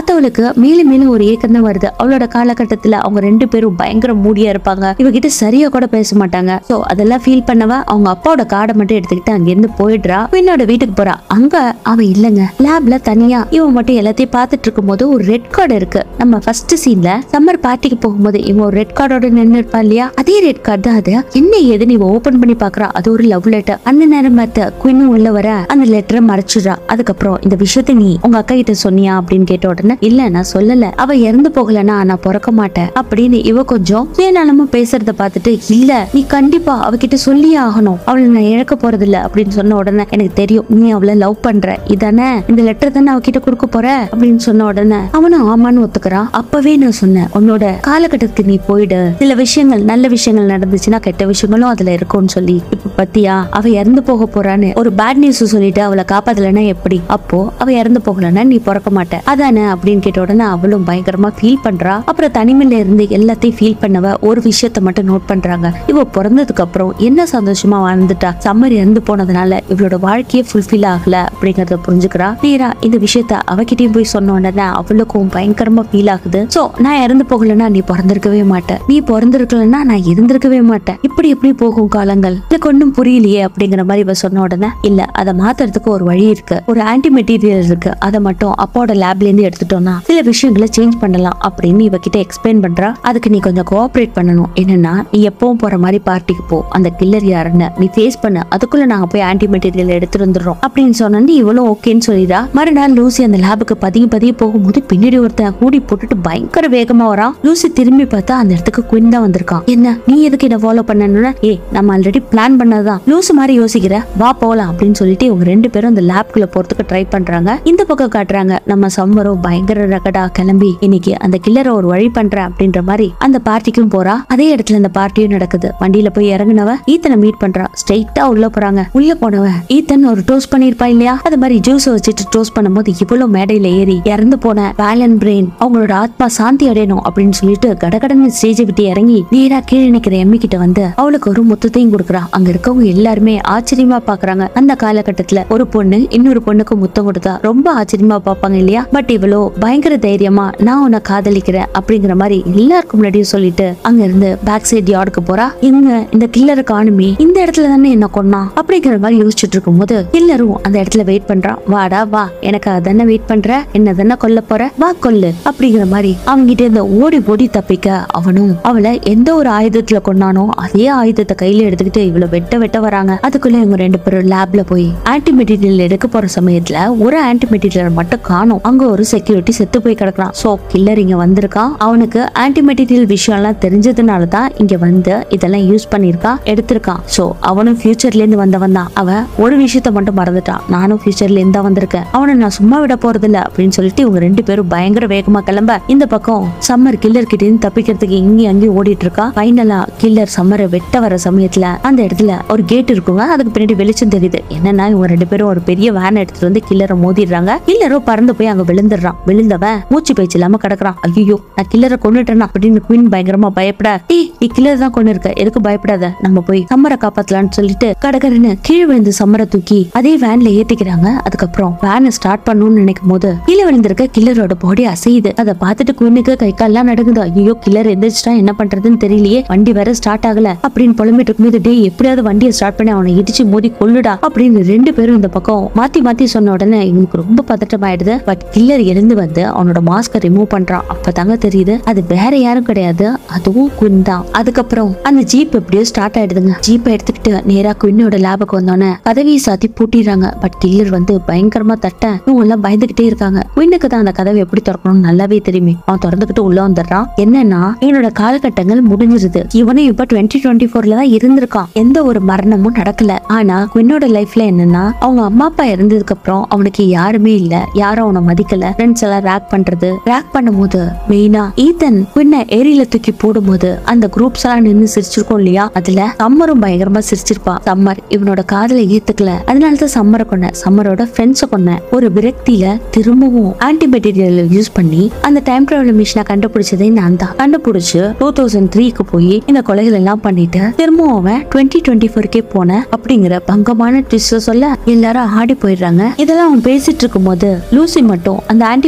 மேலும் மேலும் ஒரு ஏக்கம் தான் வருது அவளோட காலகட்டத்துல அவங்க ரெண்டு பேரும் பயங்கர மூடியா இருப்பாங்க இவகிட்ட சரியா கூட பேச மாட்டாங்க சோ அதெல்லாம் ஃபீல் பண்ணவ அவங்க அப்பாவோட கார்டை மட்டும் எடுத்துக்கிட்டு அங்கிருந்து போயிடுறா என்னோட வீட்டுக்கு போறா அங்க அவ இல்லங்க லேப்ல தனியா இவன் மட்டும் எல்லாத்தையும் பார்த்துட்டு இருக்கும்போது ஒரு ரெட் கார்டு இருக்கு நம்ம ஃபர்ஸ்ட் சீன்ல சம்மர் பார்ட்டிக்கு போகும்போது இவன் ஒரு ரெட் கார்டோட நின்று இருப்பா இல்லையா அதே ரெட் கார்டு தான் அது என்ன ஏதுன்னு இவ ஓபன் பண்ணி பாக்குறா அது ஒரு லவ் லெட்டர் அந்த நேரம் பார்த்து குயினும் உள்ள வர அந்த லெட்டரை மறைச்சிடுறா அதுக்கப்புறம் இந்த விஷயத்தை நீ உங்க அக்கா கிட்ட சொன்னியா அப்படின்னு கேட்ட உடனே இல்ல நான் சொல்லல அவ இறந்து போகலன்னா நான் பிறக்க மாட்டேன் அப்படின்னு இவ கொஞ்சம் சுயநலமா பேசுறத பார்த்துட்டு இல்ல நீ கண்டிப்பா அவகிட்ட சொல்லியே ஆகணும் அவளை நான் இழக்க போறது இல்ல அப்படின்னு சொன்ன உடனே எனக்கு தெரியும் நீ அவளை லவ் பண்ற இதானே இந்த லெட்டர் தானே அவகிட்ட கொடுக்க போற அப்படின்னு சொன்ன உடனே அவனும் ஆமான்னு ஒத்துக்கிறான் அப்பவே நான் சொன்னேன் உன்னோட காலகட்டத்துக்கு நீ போயிடு சில விஷயங்கள் நல்ல விஷயங்கள் நடந்துச்சுன்னா கெட்ட விஷயங்களும் அதுல இருக்கும்னு சொல்லி இப்ப பத்தியா அவ இறந்து போக போறான்னு ஒரு பேட் நியூஸ் சொல்லிட்டு அவளை காப்பாத்தலைன்னா எப்படி அப்போ அவ இறந்து போகலன்னா நீ பிறக்க மாட்ட அதானே அப்படின்னு கேட்ட உடனே அவளும் பயங்கரமா ஃபீல் பண்றா அப்புறம் தனிமையில இருந்து எல்லாத்தையும் ஃபீல் பண்ணவ ஒரு விஷயத்த மட்டும் நோட் பண்றாங்க இவ பிறந்ததுக்கு அப்புறம் என்ன சந்தோஷமா வாழ்ந்துட்டா சம்மர் இறந்து போனதுனால இவளோட வாழ்க்கையே ஃபுல்ஃபில் ஆகல அப்படிங்கறத புரிஞ்சுக்கிறா நேரா இந்த விஷயத்த அவகிட்டயும் போய் சொன்ன உடனே அவளுக்கும் பயங்கரமா ஃபீல் ஆகுது சோ நான் இறந்து போகலன்னா நீ பிறந்திருக்கவே மாட்டேன் நீ பிறந்திருக்கலன்னா நான் இருந்திருக்கவே மாட்டேன் இப்படி எப்படி போகும் காலங்கள் எனக்கு ஒன்றும் புரியலையே அப்படிங்கிற மாதிரி இவ சொன்ன உடனே இல்ல அதை மாத்துறதுக்கு ஒரு வழி இருக்கு ஒரு ஆன்டி மெட்டீரியல் இருக்கு அதை மட்டும் அப்பாவோட லேப்ல இருந்து எடுத்துட்டோம்னா சில விஷயங்களை சேஞ்ச் பண்ணலாம் அப்படின்னு இவகிட்ட எக்ஸ்பிளைன் பண்றா அதுக்கு நீ கொஞ்சம் கோஆபரேட் பண்ணணும் என்னன்னா நீ எப்பவும் போற மாதிரி பார்ட்டிக்கு போ அந்த கில்லர் யாருன்னு நீ ஃபேஸ் பண்ண அதுக்குள்ள நாங்க போய் ஆன்டி மெட்டீரியல் எடுத்துட்டு வந்துடுறோம் அப்படின்னு சொன்னோன்னு இவளும் ஓகேன்னு சொல்லிடா மறுநாள் லூசி அந்த லேபுக்கு பதுங்கி பதுங்கி போகும்போது பின்னாடி ஒருத்தன் கூடி போட்டுட்டு பயங்கர வேகமா வரான் லூசி திரும்பி பார்த்தா அந்த இடத்துக்கு குயின் தான் வந்திருக்கான் என்ன நீ எதுக்கு என்ன ஃபாலோ பண்ணணும்னா ஏ நம்ம ஆல்ரெடி பிளான் பண்ணதான் லூசு மாதிரி யோசிக்கிற வா போலாம் அப்படின்னு சொல்லிட்டு இவங்க ரெண்டு பேரும் அந்த லேப்குள்ள போறதுக்கு ட்ரை பண்றாங்க இந்த பக்கம் காட்டுறாங்க நம்ம சம்மரோ பயங்கர ரகடா கிளம்பி இன்னைக்கு அந்த கில்லரை ஒரு வழி பண்றேன் அப்படின்ற மாதிரி அந்த பார்ட்டிக்கும் போறா அதே இடத்துல அந்த பார்ட்டியும் நடக்குது வண்டியில போய் இறங்குனவ ஈத்தனை மீட் பண்றா ஸ்ட்ரெயிட்டா உள்ள போறாங்க உள்ள போனவ ஈத்தன் ஒரு டோஸ்ட் பண்ணிருப்பா இல்லையா அது மாதிரி ஜூஸ் வச்சுட்டு டோஸ்ட் பண்ணும்போது இவ்வளவு மேடையில ஏறி இறந்து போன வேலன் பிரெயின் அவங்களோட ஆத்மா சாந்தி அடையணும் அப்படின்னு சொல்லிட்டு கடகடன்னு ஸ்டேஜை விட்டு இறங்கி நேரா கீழே நிக்கிற எம்மி கிட்ட வந்து அவளுக்கு ஒரு முத்தத்தையும் கொடுக்குறா அங்க இருக்கவங்க எல்லாருமே ஆச்சரியமா பாக்குறாங்க அந்த காலகட்டத்துல ஒரு பொண்ணு இன்னொரு பொண்ணுக்கு முத்தம் கொடுத்தா ரொம்ப ஆச்சரியமா பார்ப்பாங்க இல்லையா பட் இவ்வளோ பயங்கர தைரியமா நான் உன்னை காதலிக்கிறேன் அப்படிங்கிற மாதிரி எல்லாருக்கும் முன்னாடியும் சொல்லிட்டு அங்க இருந்து பேக் சைட் யார்டுக்கு போறா இவங்க இந்த கில்லரை காணுமே இந்த இடத்துல தானே என்ன கொன்னா அப்படிங்கிற மாதிரி யோசிச்சுட்டு இருக்கும்போது கில்லரும் அந்த இடத்துல வெயிட் பண்றான் வாடா வா எனக்கு அதானே வெயிட் பண்ற என்ன தானே கொல்ல போற வா கொல்லு அப்படிங்கிற மாதிரி அவங்கிட்ட இருந்து ஓடி ஓடி தப்பிக்க அவனும் அவளை எந்த ஒரு ஆயுதத்துல கொண்டானோ அதே ஆயுதத்தை கையில எடுத்துக்கிட்டு இவ்வளவு வெட்ட வெட்ட வராங்க அதுக்குள்ள இவங்க ரெண்டு பேரும் லேப்ல போய் ஆன்டி மெட்டீரியல் எடுக்க போற சமயத்துல ஒரு ஆன்டி மெட்டீரியல் மட்டும் காணும் அங்க ஒரு செக்யூரிட்டி செத்து போய் கிடக்குறான் சோ கில்லர் இங்க வந்திருக்கான் அவனுக்கு ஆன்டி மெட்டீரியல் விஷயம் எல்லாம் தெரிஞ்சதுனால தான் இங்க வந்து இதெல்லாம் யூஸ் பண்ணிருக்கான் எடுத்திருக்கான் சோ அவனும் ஃபியூச்சர்ல இருந்து வந்தவன் தான் அவன் ஒரு விஷயத்த மட்டும் மறந்துட்டான் நானும் ஃபியூச்சர்ல இருந்து தான் வந்திருக்கேன் அவனை நான் சும்மா விட போறது இல்ல அப்படின்னு சொல்லிட்டு இவங்க ரெண்டு பேரும் பயங்கர வேகமா கிளம்ப இந்த பக்கம் சம்மர் கில்லர் கிட்ட இருந்து தப்பிக்கிறதுக்கு இங்கேயும் அங்கேயும் ஓடிட்டு இருக்கா ஃபைனலா கில்லர் சம்மரை வெட்ட வர சமயத்துல அந்த இடத்துல ஒரு கேட் இருக்குங்க அதுக்கு பின்னாடி வெளிச்சம் தெரியுது என்னன்னா இவங்க ரெண்டு பேரும் ஒரு பெரிய வேன் எடுத்துட்டு வந்து கில்லரை மோதிடுறாங்க கில்லரும் பறந்து போய் அங்க விழுந்துடுறான் விழுந்தவன் மூச்சு பேச்சு இல்லாம கிடக்குறான் ஐயோ நான் கில்லரை கொண்டுட்டேனா அப்படின்னு குயின் பயங்கரமா பயப்பட டீ நீ கில்லர் தான் கொண்டு இருக்க எதுக்கு பயப்படாத நம்ம போய் சம்மரை காப்பாத்தலாம்னு சொல்லிட்டு கடகடன்னு கீழே விழுந்து சம்மரை தூக்கி அதே வேன்ல ஏத்திக்கிறாங்க அதுக்கப்புறம் வேனை ஸ்டார்ட் பண்ணணும்னு நினைக்கும் போது கீழே விழுந்திருக்க கில்லரோட பாடி அசையுது அதை பார்த்துட்டு குயினுக்கு கை கால்லாம் நடக்குது ஐயோ கில்லர் எந்திரிச்சிட்டா என்ன பண்றதுன்னு தெரியலையே வண்டி வேற ஸ்டார்ட் ஆகல அப்படின்னு புலம்பிட்டு இருக்கும்போது டேய் எப்படியாவது வண்டியை ஸ்டார்ட் பண்ணி அவனை இடிச்சு மோதி கொல்லுடா அப்படின்னு ரெண்டு பேரும் இந்த பக்கம் மாத்தி மாத்தி சொன்ன உடனே இவனுக்கு ரொம்ப பதட்டமாயிடுது பட் கில்லர் எழுந்து வந்து அவனோட மாஸ்கை ரிமூவ் பண்றான் அப்பதாங்க தெரியுது அது வேற யாரும் கிடையாது அதுவும் குயின் தான் அதுக்கப்புறம் அந்த ஜீப் எப்படியோ ஸ்டார்ட் ஆயிடுதுங்க ஜீப்பை எடுத்துக்கிட்டு நேரா குயினோட லேபுக்கு வந்தோன்னே கதவியை சாத்தி பூட்டிடுறாங்க பட் கில்லர் வந்து பயங்கரமா தட்ட இவங்க எல்லாம் பயந்துகிட்டே இருக்காங்க குயினுக்கு தான் அந்த கதவை எப்படி திறக்கணும்னு நல்லாவே தெரியுமே அவன் திறந்துகிட்டு உள்ள வந்துடுறான் என்னன்னா இவனோட காலகட்டங்கள் முடிஞ்சிருது இவனும் இப்ப டுவெண்ட்டி டுவெண்ட்டி ஃபோர்ல தான் இருந்திருக்கான் எந்த ஒரு மரணமும் நடக்கல ஆனா குயினோட லைஃப்ல என்னன்னா அவங்க அம்மா அப்பா இறந்ததுக்கு அப்புறம் அவனுக்கு யாருமே இல்ல யாரும் அவனை மதிக்கல ஃப்ரெண்ட்ஸ் எல்லாம் ரேக் பண்றது ரேக் பண்ணும்போது மெயினா ஈத்தன் குயினை ஏரியில தூக்கி போடும்போது அந்த குரூப்ஸ் எல்லாம் நின்னு சிரிச்சிருக்கோம் இல்லையா அதுல சம்மரும் பயங்கரமா சிரிச்சிருப்பான் சம்மர் இவனோட காதலை ஏத்துக்கல அதனாலதான் சம்மரை கொன்ன சம்மரோட ஃப்ரெண்ட்ஸை கொன்ன ஒரு விரக்தியில திரும்பவும் ஆன்டி மெட்டீரியல் யூஸ் பண்ணி அந்த டைம் டிராவல் மிஷினை கண்டுபிடிச்சதே நான் தான் கண்டுபிடிச்சு டூ தௌசண்ட் த்ரீக்கு போய் இந்த கொலைகள் எல்லாம் பண்ணிட்டு திரும்பவும் அவன் டுவெண்ட்டி டுவெண்ட்டி ஃபோர்க்கே போன அப்படிங்கிற பங்கமான ட்விஸ்ட சொல்ல எல்லாரும் ஆடி போயிடுறாங்க இதெல்லாம் அவன் பேசிட்டு இருக்கும்போது லூசி மட்டும் அந்த ஆன்டி மெட்டீரியல்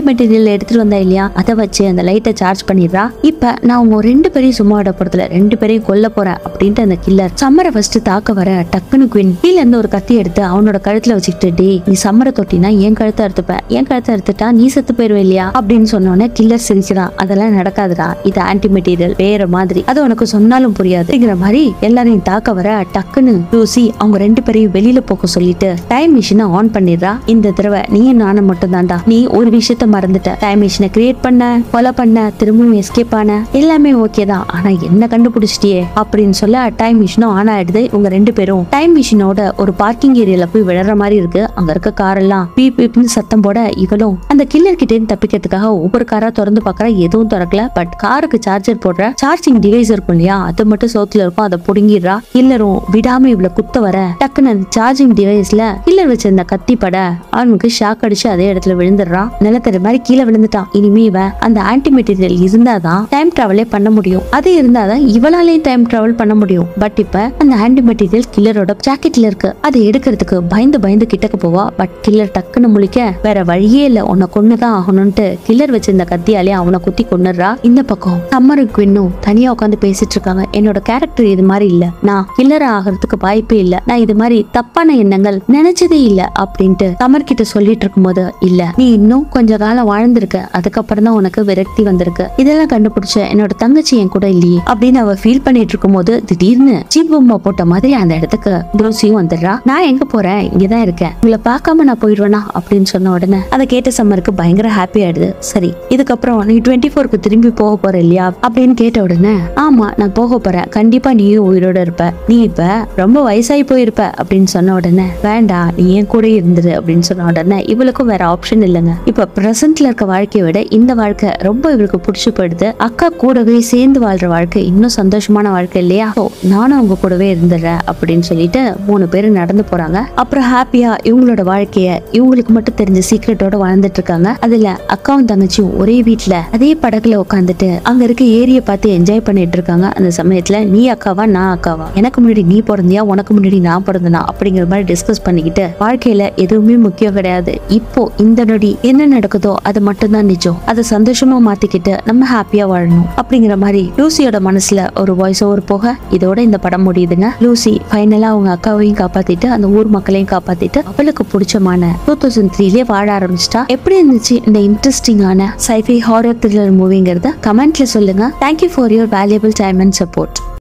பாட்டில் எடுத்துட்டு வந்தா இல்லையா அதை வச்சு அந்த லைட்டை சார்ஜ் பண்ணிடுறா இப்ப நான் உங்க ரெண்டு பேரையும் சும்மா விட போறதுல ரெண்டு பேரையும் கொல்ல போறேன் அப்படின்ட்டு அந்த கில்லர் சம்மரை ஃபர்ஸ்ட் தாக்க வர டக்குனு குவின் கீழ இருந்து ஒரு கத்தி எடுத்து அவனோட கழுத்துல வச்சுக்கிட்டு டே நீ சம்மரை தொட்டினா என் கழுத்தை அறுத்துப்பேன் என் கழுத்தை அறுத்துட்டா நீ செத்து போயிருவே இல்லையா அப்படின்னு சொன்னோடனே கில்லர் சிரிக்கிறான் அதெல்லாம் நடக்காதுடா இது ஆன்டி மெட்டீரியல் வேற மாதிரி அது உனக்கு சொன்னாலும் புரியாது அப்படிங்கிற மாதிரி எல்லாரையும் தாக்க வர டக்குன்னு லூசி அவங்க ரெண்டு பேரையும் வெளியில போக சொல்லிட்டு டைம் மிஷினை ஆன் பண்ணிடுறா இந்த தடவை நீயும் நானும் மட்டும் தான்டா நீ ஒரு விஷயத்த மறந்துட்ட டைம் மிஷினை கிரியேட் பண்ண கொலை பண்ண திரும்பவும் எஸ்கேப் ஆன எல்லாமே ஓகே தான் ஆனா என்ன கண்டுபிடிச்சிட்டியே அப்படின்னு சொல்ல டைம் மிஷினும் ஆன் ஆயிடுது இவங்க ரெண்டு பேரும் டைம் மிஷினோட ஒரு பார்க்கிங் ஏரியால போய் விழற மாதிரி இருக்கு அங்க இருக்க கார் எல்லாம் பீப் பீப்னு சத்தம் போட இவளும் அந்த கில்லர் கிட்டே இருந்து தப்பிக்கிறதுக்காக ஒவ்வொரு காரா திறந்து பாக்குறா எதுவும் திறக்கல பட் காருக்கு சார்ஜர் போடுற சார்ஜிங் டிவைஸ் இருக்கும் இல்லையா அது மட்டும் சோத்துல இருக்கும் அதை புடுங்கிடுறா கில்லரும் விடாம இவ்வளவு குத்த வர டக்குன்னு அந்த சார்ஜிங் டிவைஸ்ல கில்லர் வச்சிருந்த கத்தி பட அவனுக்கு ஷாக் அடிச்சு அதே இடத்துல விழுந்துடுறான் நிலத்தடி மாதிரி கீழே விழுந்துட்டான் இனிமே இவன் அந்த ஆன்டி மெட்டீரியல் இருந்தாதான் டைம் டிராவலே பண்ண முடியும் அது இருந்தாதான் இவளாலேயும் டைம் டிராவல் பண்ண முடியும் பட் இப்ப அந்த ஆன்டி மெட்டீரியல் கில்லரோட ஜாக்கெட்ல இருக்கு அதை எடுக்கிறதுக்கு பயந்து பயந்து கிட்டக்க போவா பட் கில்லர் டக்குன்னு முழிக்க வேற வழியே இல்ல உன்னை கொன்னுதான் ஆகணும்ட்டு கில்லர் வச்சிருந்த கத்தியாலே அவனை குத்தி கொன்னுடுறா இந்த பக்கம் சம்மரும் குவின்னும் தனியா உட்காந்து பேசிட்டு இருக்காங்க என்னோட கேரக்டர் இது மாதிரி இல்ல நான் கில்லர் ஆகிறதுக்கு வாய்ப்பே இல்ல நான் இது மாதிரி தப்பான எண்ணங்கள் நினைச்சதே இல்ல அப்படின்ட்டு சமர் கிட்ட சொல்லிட்டு இருக்கும்போது இல்ல நீ இன்னும் கொஞ்ச காலம் வாழ்ந்திருக்க அதுக்கப்புறம் தான் உனக்கு விரக்தி வந்திருக்கு இதெல்லாம் கண்டுபிடிச்ச என்னோட தங்கச்சி என் கூட இல்லையே அப்படின்னு அவ ஃபீல் பண்ணிட்டு இருக்கும்போது திடீர்னு ஜீப் பொம்மை போட்ட மாதிரி அந்த இடத்துக்கு ப்ரூசியும் வந்துடுறா நான் எங்க போறேன் இங்கதான் இருக்கேன் உங்களை பார்க்காம நான் போயிடுவேனா அப்படின்னு சொன்ன உடனே அதை கேட்ட சம்மருக்கு பயங்கர ஹாப்பி ஆயிடுது சரி இதுக்கப்புறம் நீ டுவெண்ட்டி ஃபோருக்கு திரும்பி போக போற இல்லையா அப்படின்னு கேட்ட உடனே ஆமா நான் போக போறேன் கண்டிப்பா நீயும் உயிரோட இருப்ப நீ இப்ப ரொம்ப வயசாகி போயிருப்ப அப்படின்னு சொன்ன உடனே வேண்டாம் நீ என் கூட இருந்துரு அப்படின்னு சொன்ன உடனே இவளுக்கும் வேற ஆப்ஷன் இல்லைங்க இப்ப பிரசன்ட்ல இருக்க வாழ்க்கையை விட இந்த வாழ்க்கை ரொம்ப இவளுக்கு பிடிச்சு போயிடுது அக்கா கூடவே சேர்ந்து வாழ்ற வாழ்க்கை இன்னும் சந்தோஷமான வாழ்க்கை இல்லையா So, நானும் அவங்க கூடவே இருந்துடுறேன் அப்படின்னு சொல்லிட்டு மூணு பேரும் நடந்து போறாங்க அப்புறம் ஹாப்பியா இவங்களோட வாழ்க்கைய இவங்களுக்கு மட்டும் தெரிஞ்ச சீக்ரெட்டோட வாழ்ந்துட்டு இருக்காங்க அதுல அக்காவும் தங்கச்சியும் ஒரே வீட்ல அதே படகுல உட்காந்துட்டு அங்க இருக்க ஏரிய பார்த்து என்ஜாய் பண்ணிட்டு இருக்காங்க அந்த சமயத்துல நீ அக்காவா நான் அக்காவா எனக்கு முன்னாடி நீ பிறந்தியா உனக்கு முன்னாடி நான் பிறந்தனா அப்படிங்கிற மாதிரி டிஸ்கஸ் பண்ணிக்கிட்டு வாழ்க்கையில எதுவுமே முக்கியம் கிடையாது இப்போ இந்த நொடி என்ன நடக்குதோ அது மட்டும்தான் நிஜம் அதை சந்தோஷமா மாத்திக்கிட்டு நம்ம ஹாப்பியா வாழணும் அப்படிங்கிற மாதிரி லூசியோட மனசுல ஒரு வாய்ஸ் ஓவர் போக இதோட இந்த படம் முடியுதுங்க லூசி ஃபைனலா அவங்க அக்காவையும் காப்பாத்திட்டு அந்த ஊர் மக்களையும் காப்பாத்திட்டு அவளுக்கு பிடிச்சமான டூ தௌசண்ட் த்ரீலயே வாழ ஆரம்பிச்சிட்டா எப்படி இருந்துச்சு இந்த இன்ட்ரெஸ்டிங்கான சைஃபை ஹாரர் த்ரில்லர் மூவிங்கிறத கமெண்ட்ல சொல்லுங்க thank you for your valuable time and support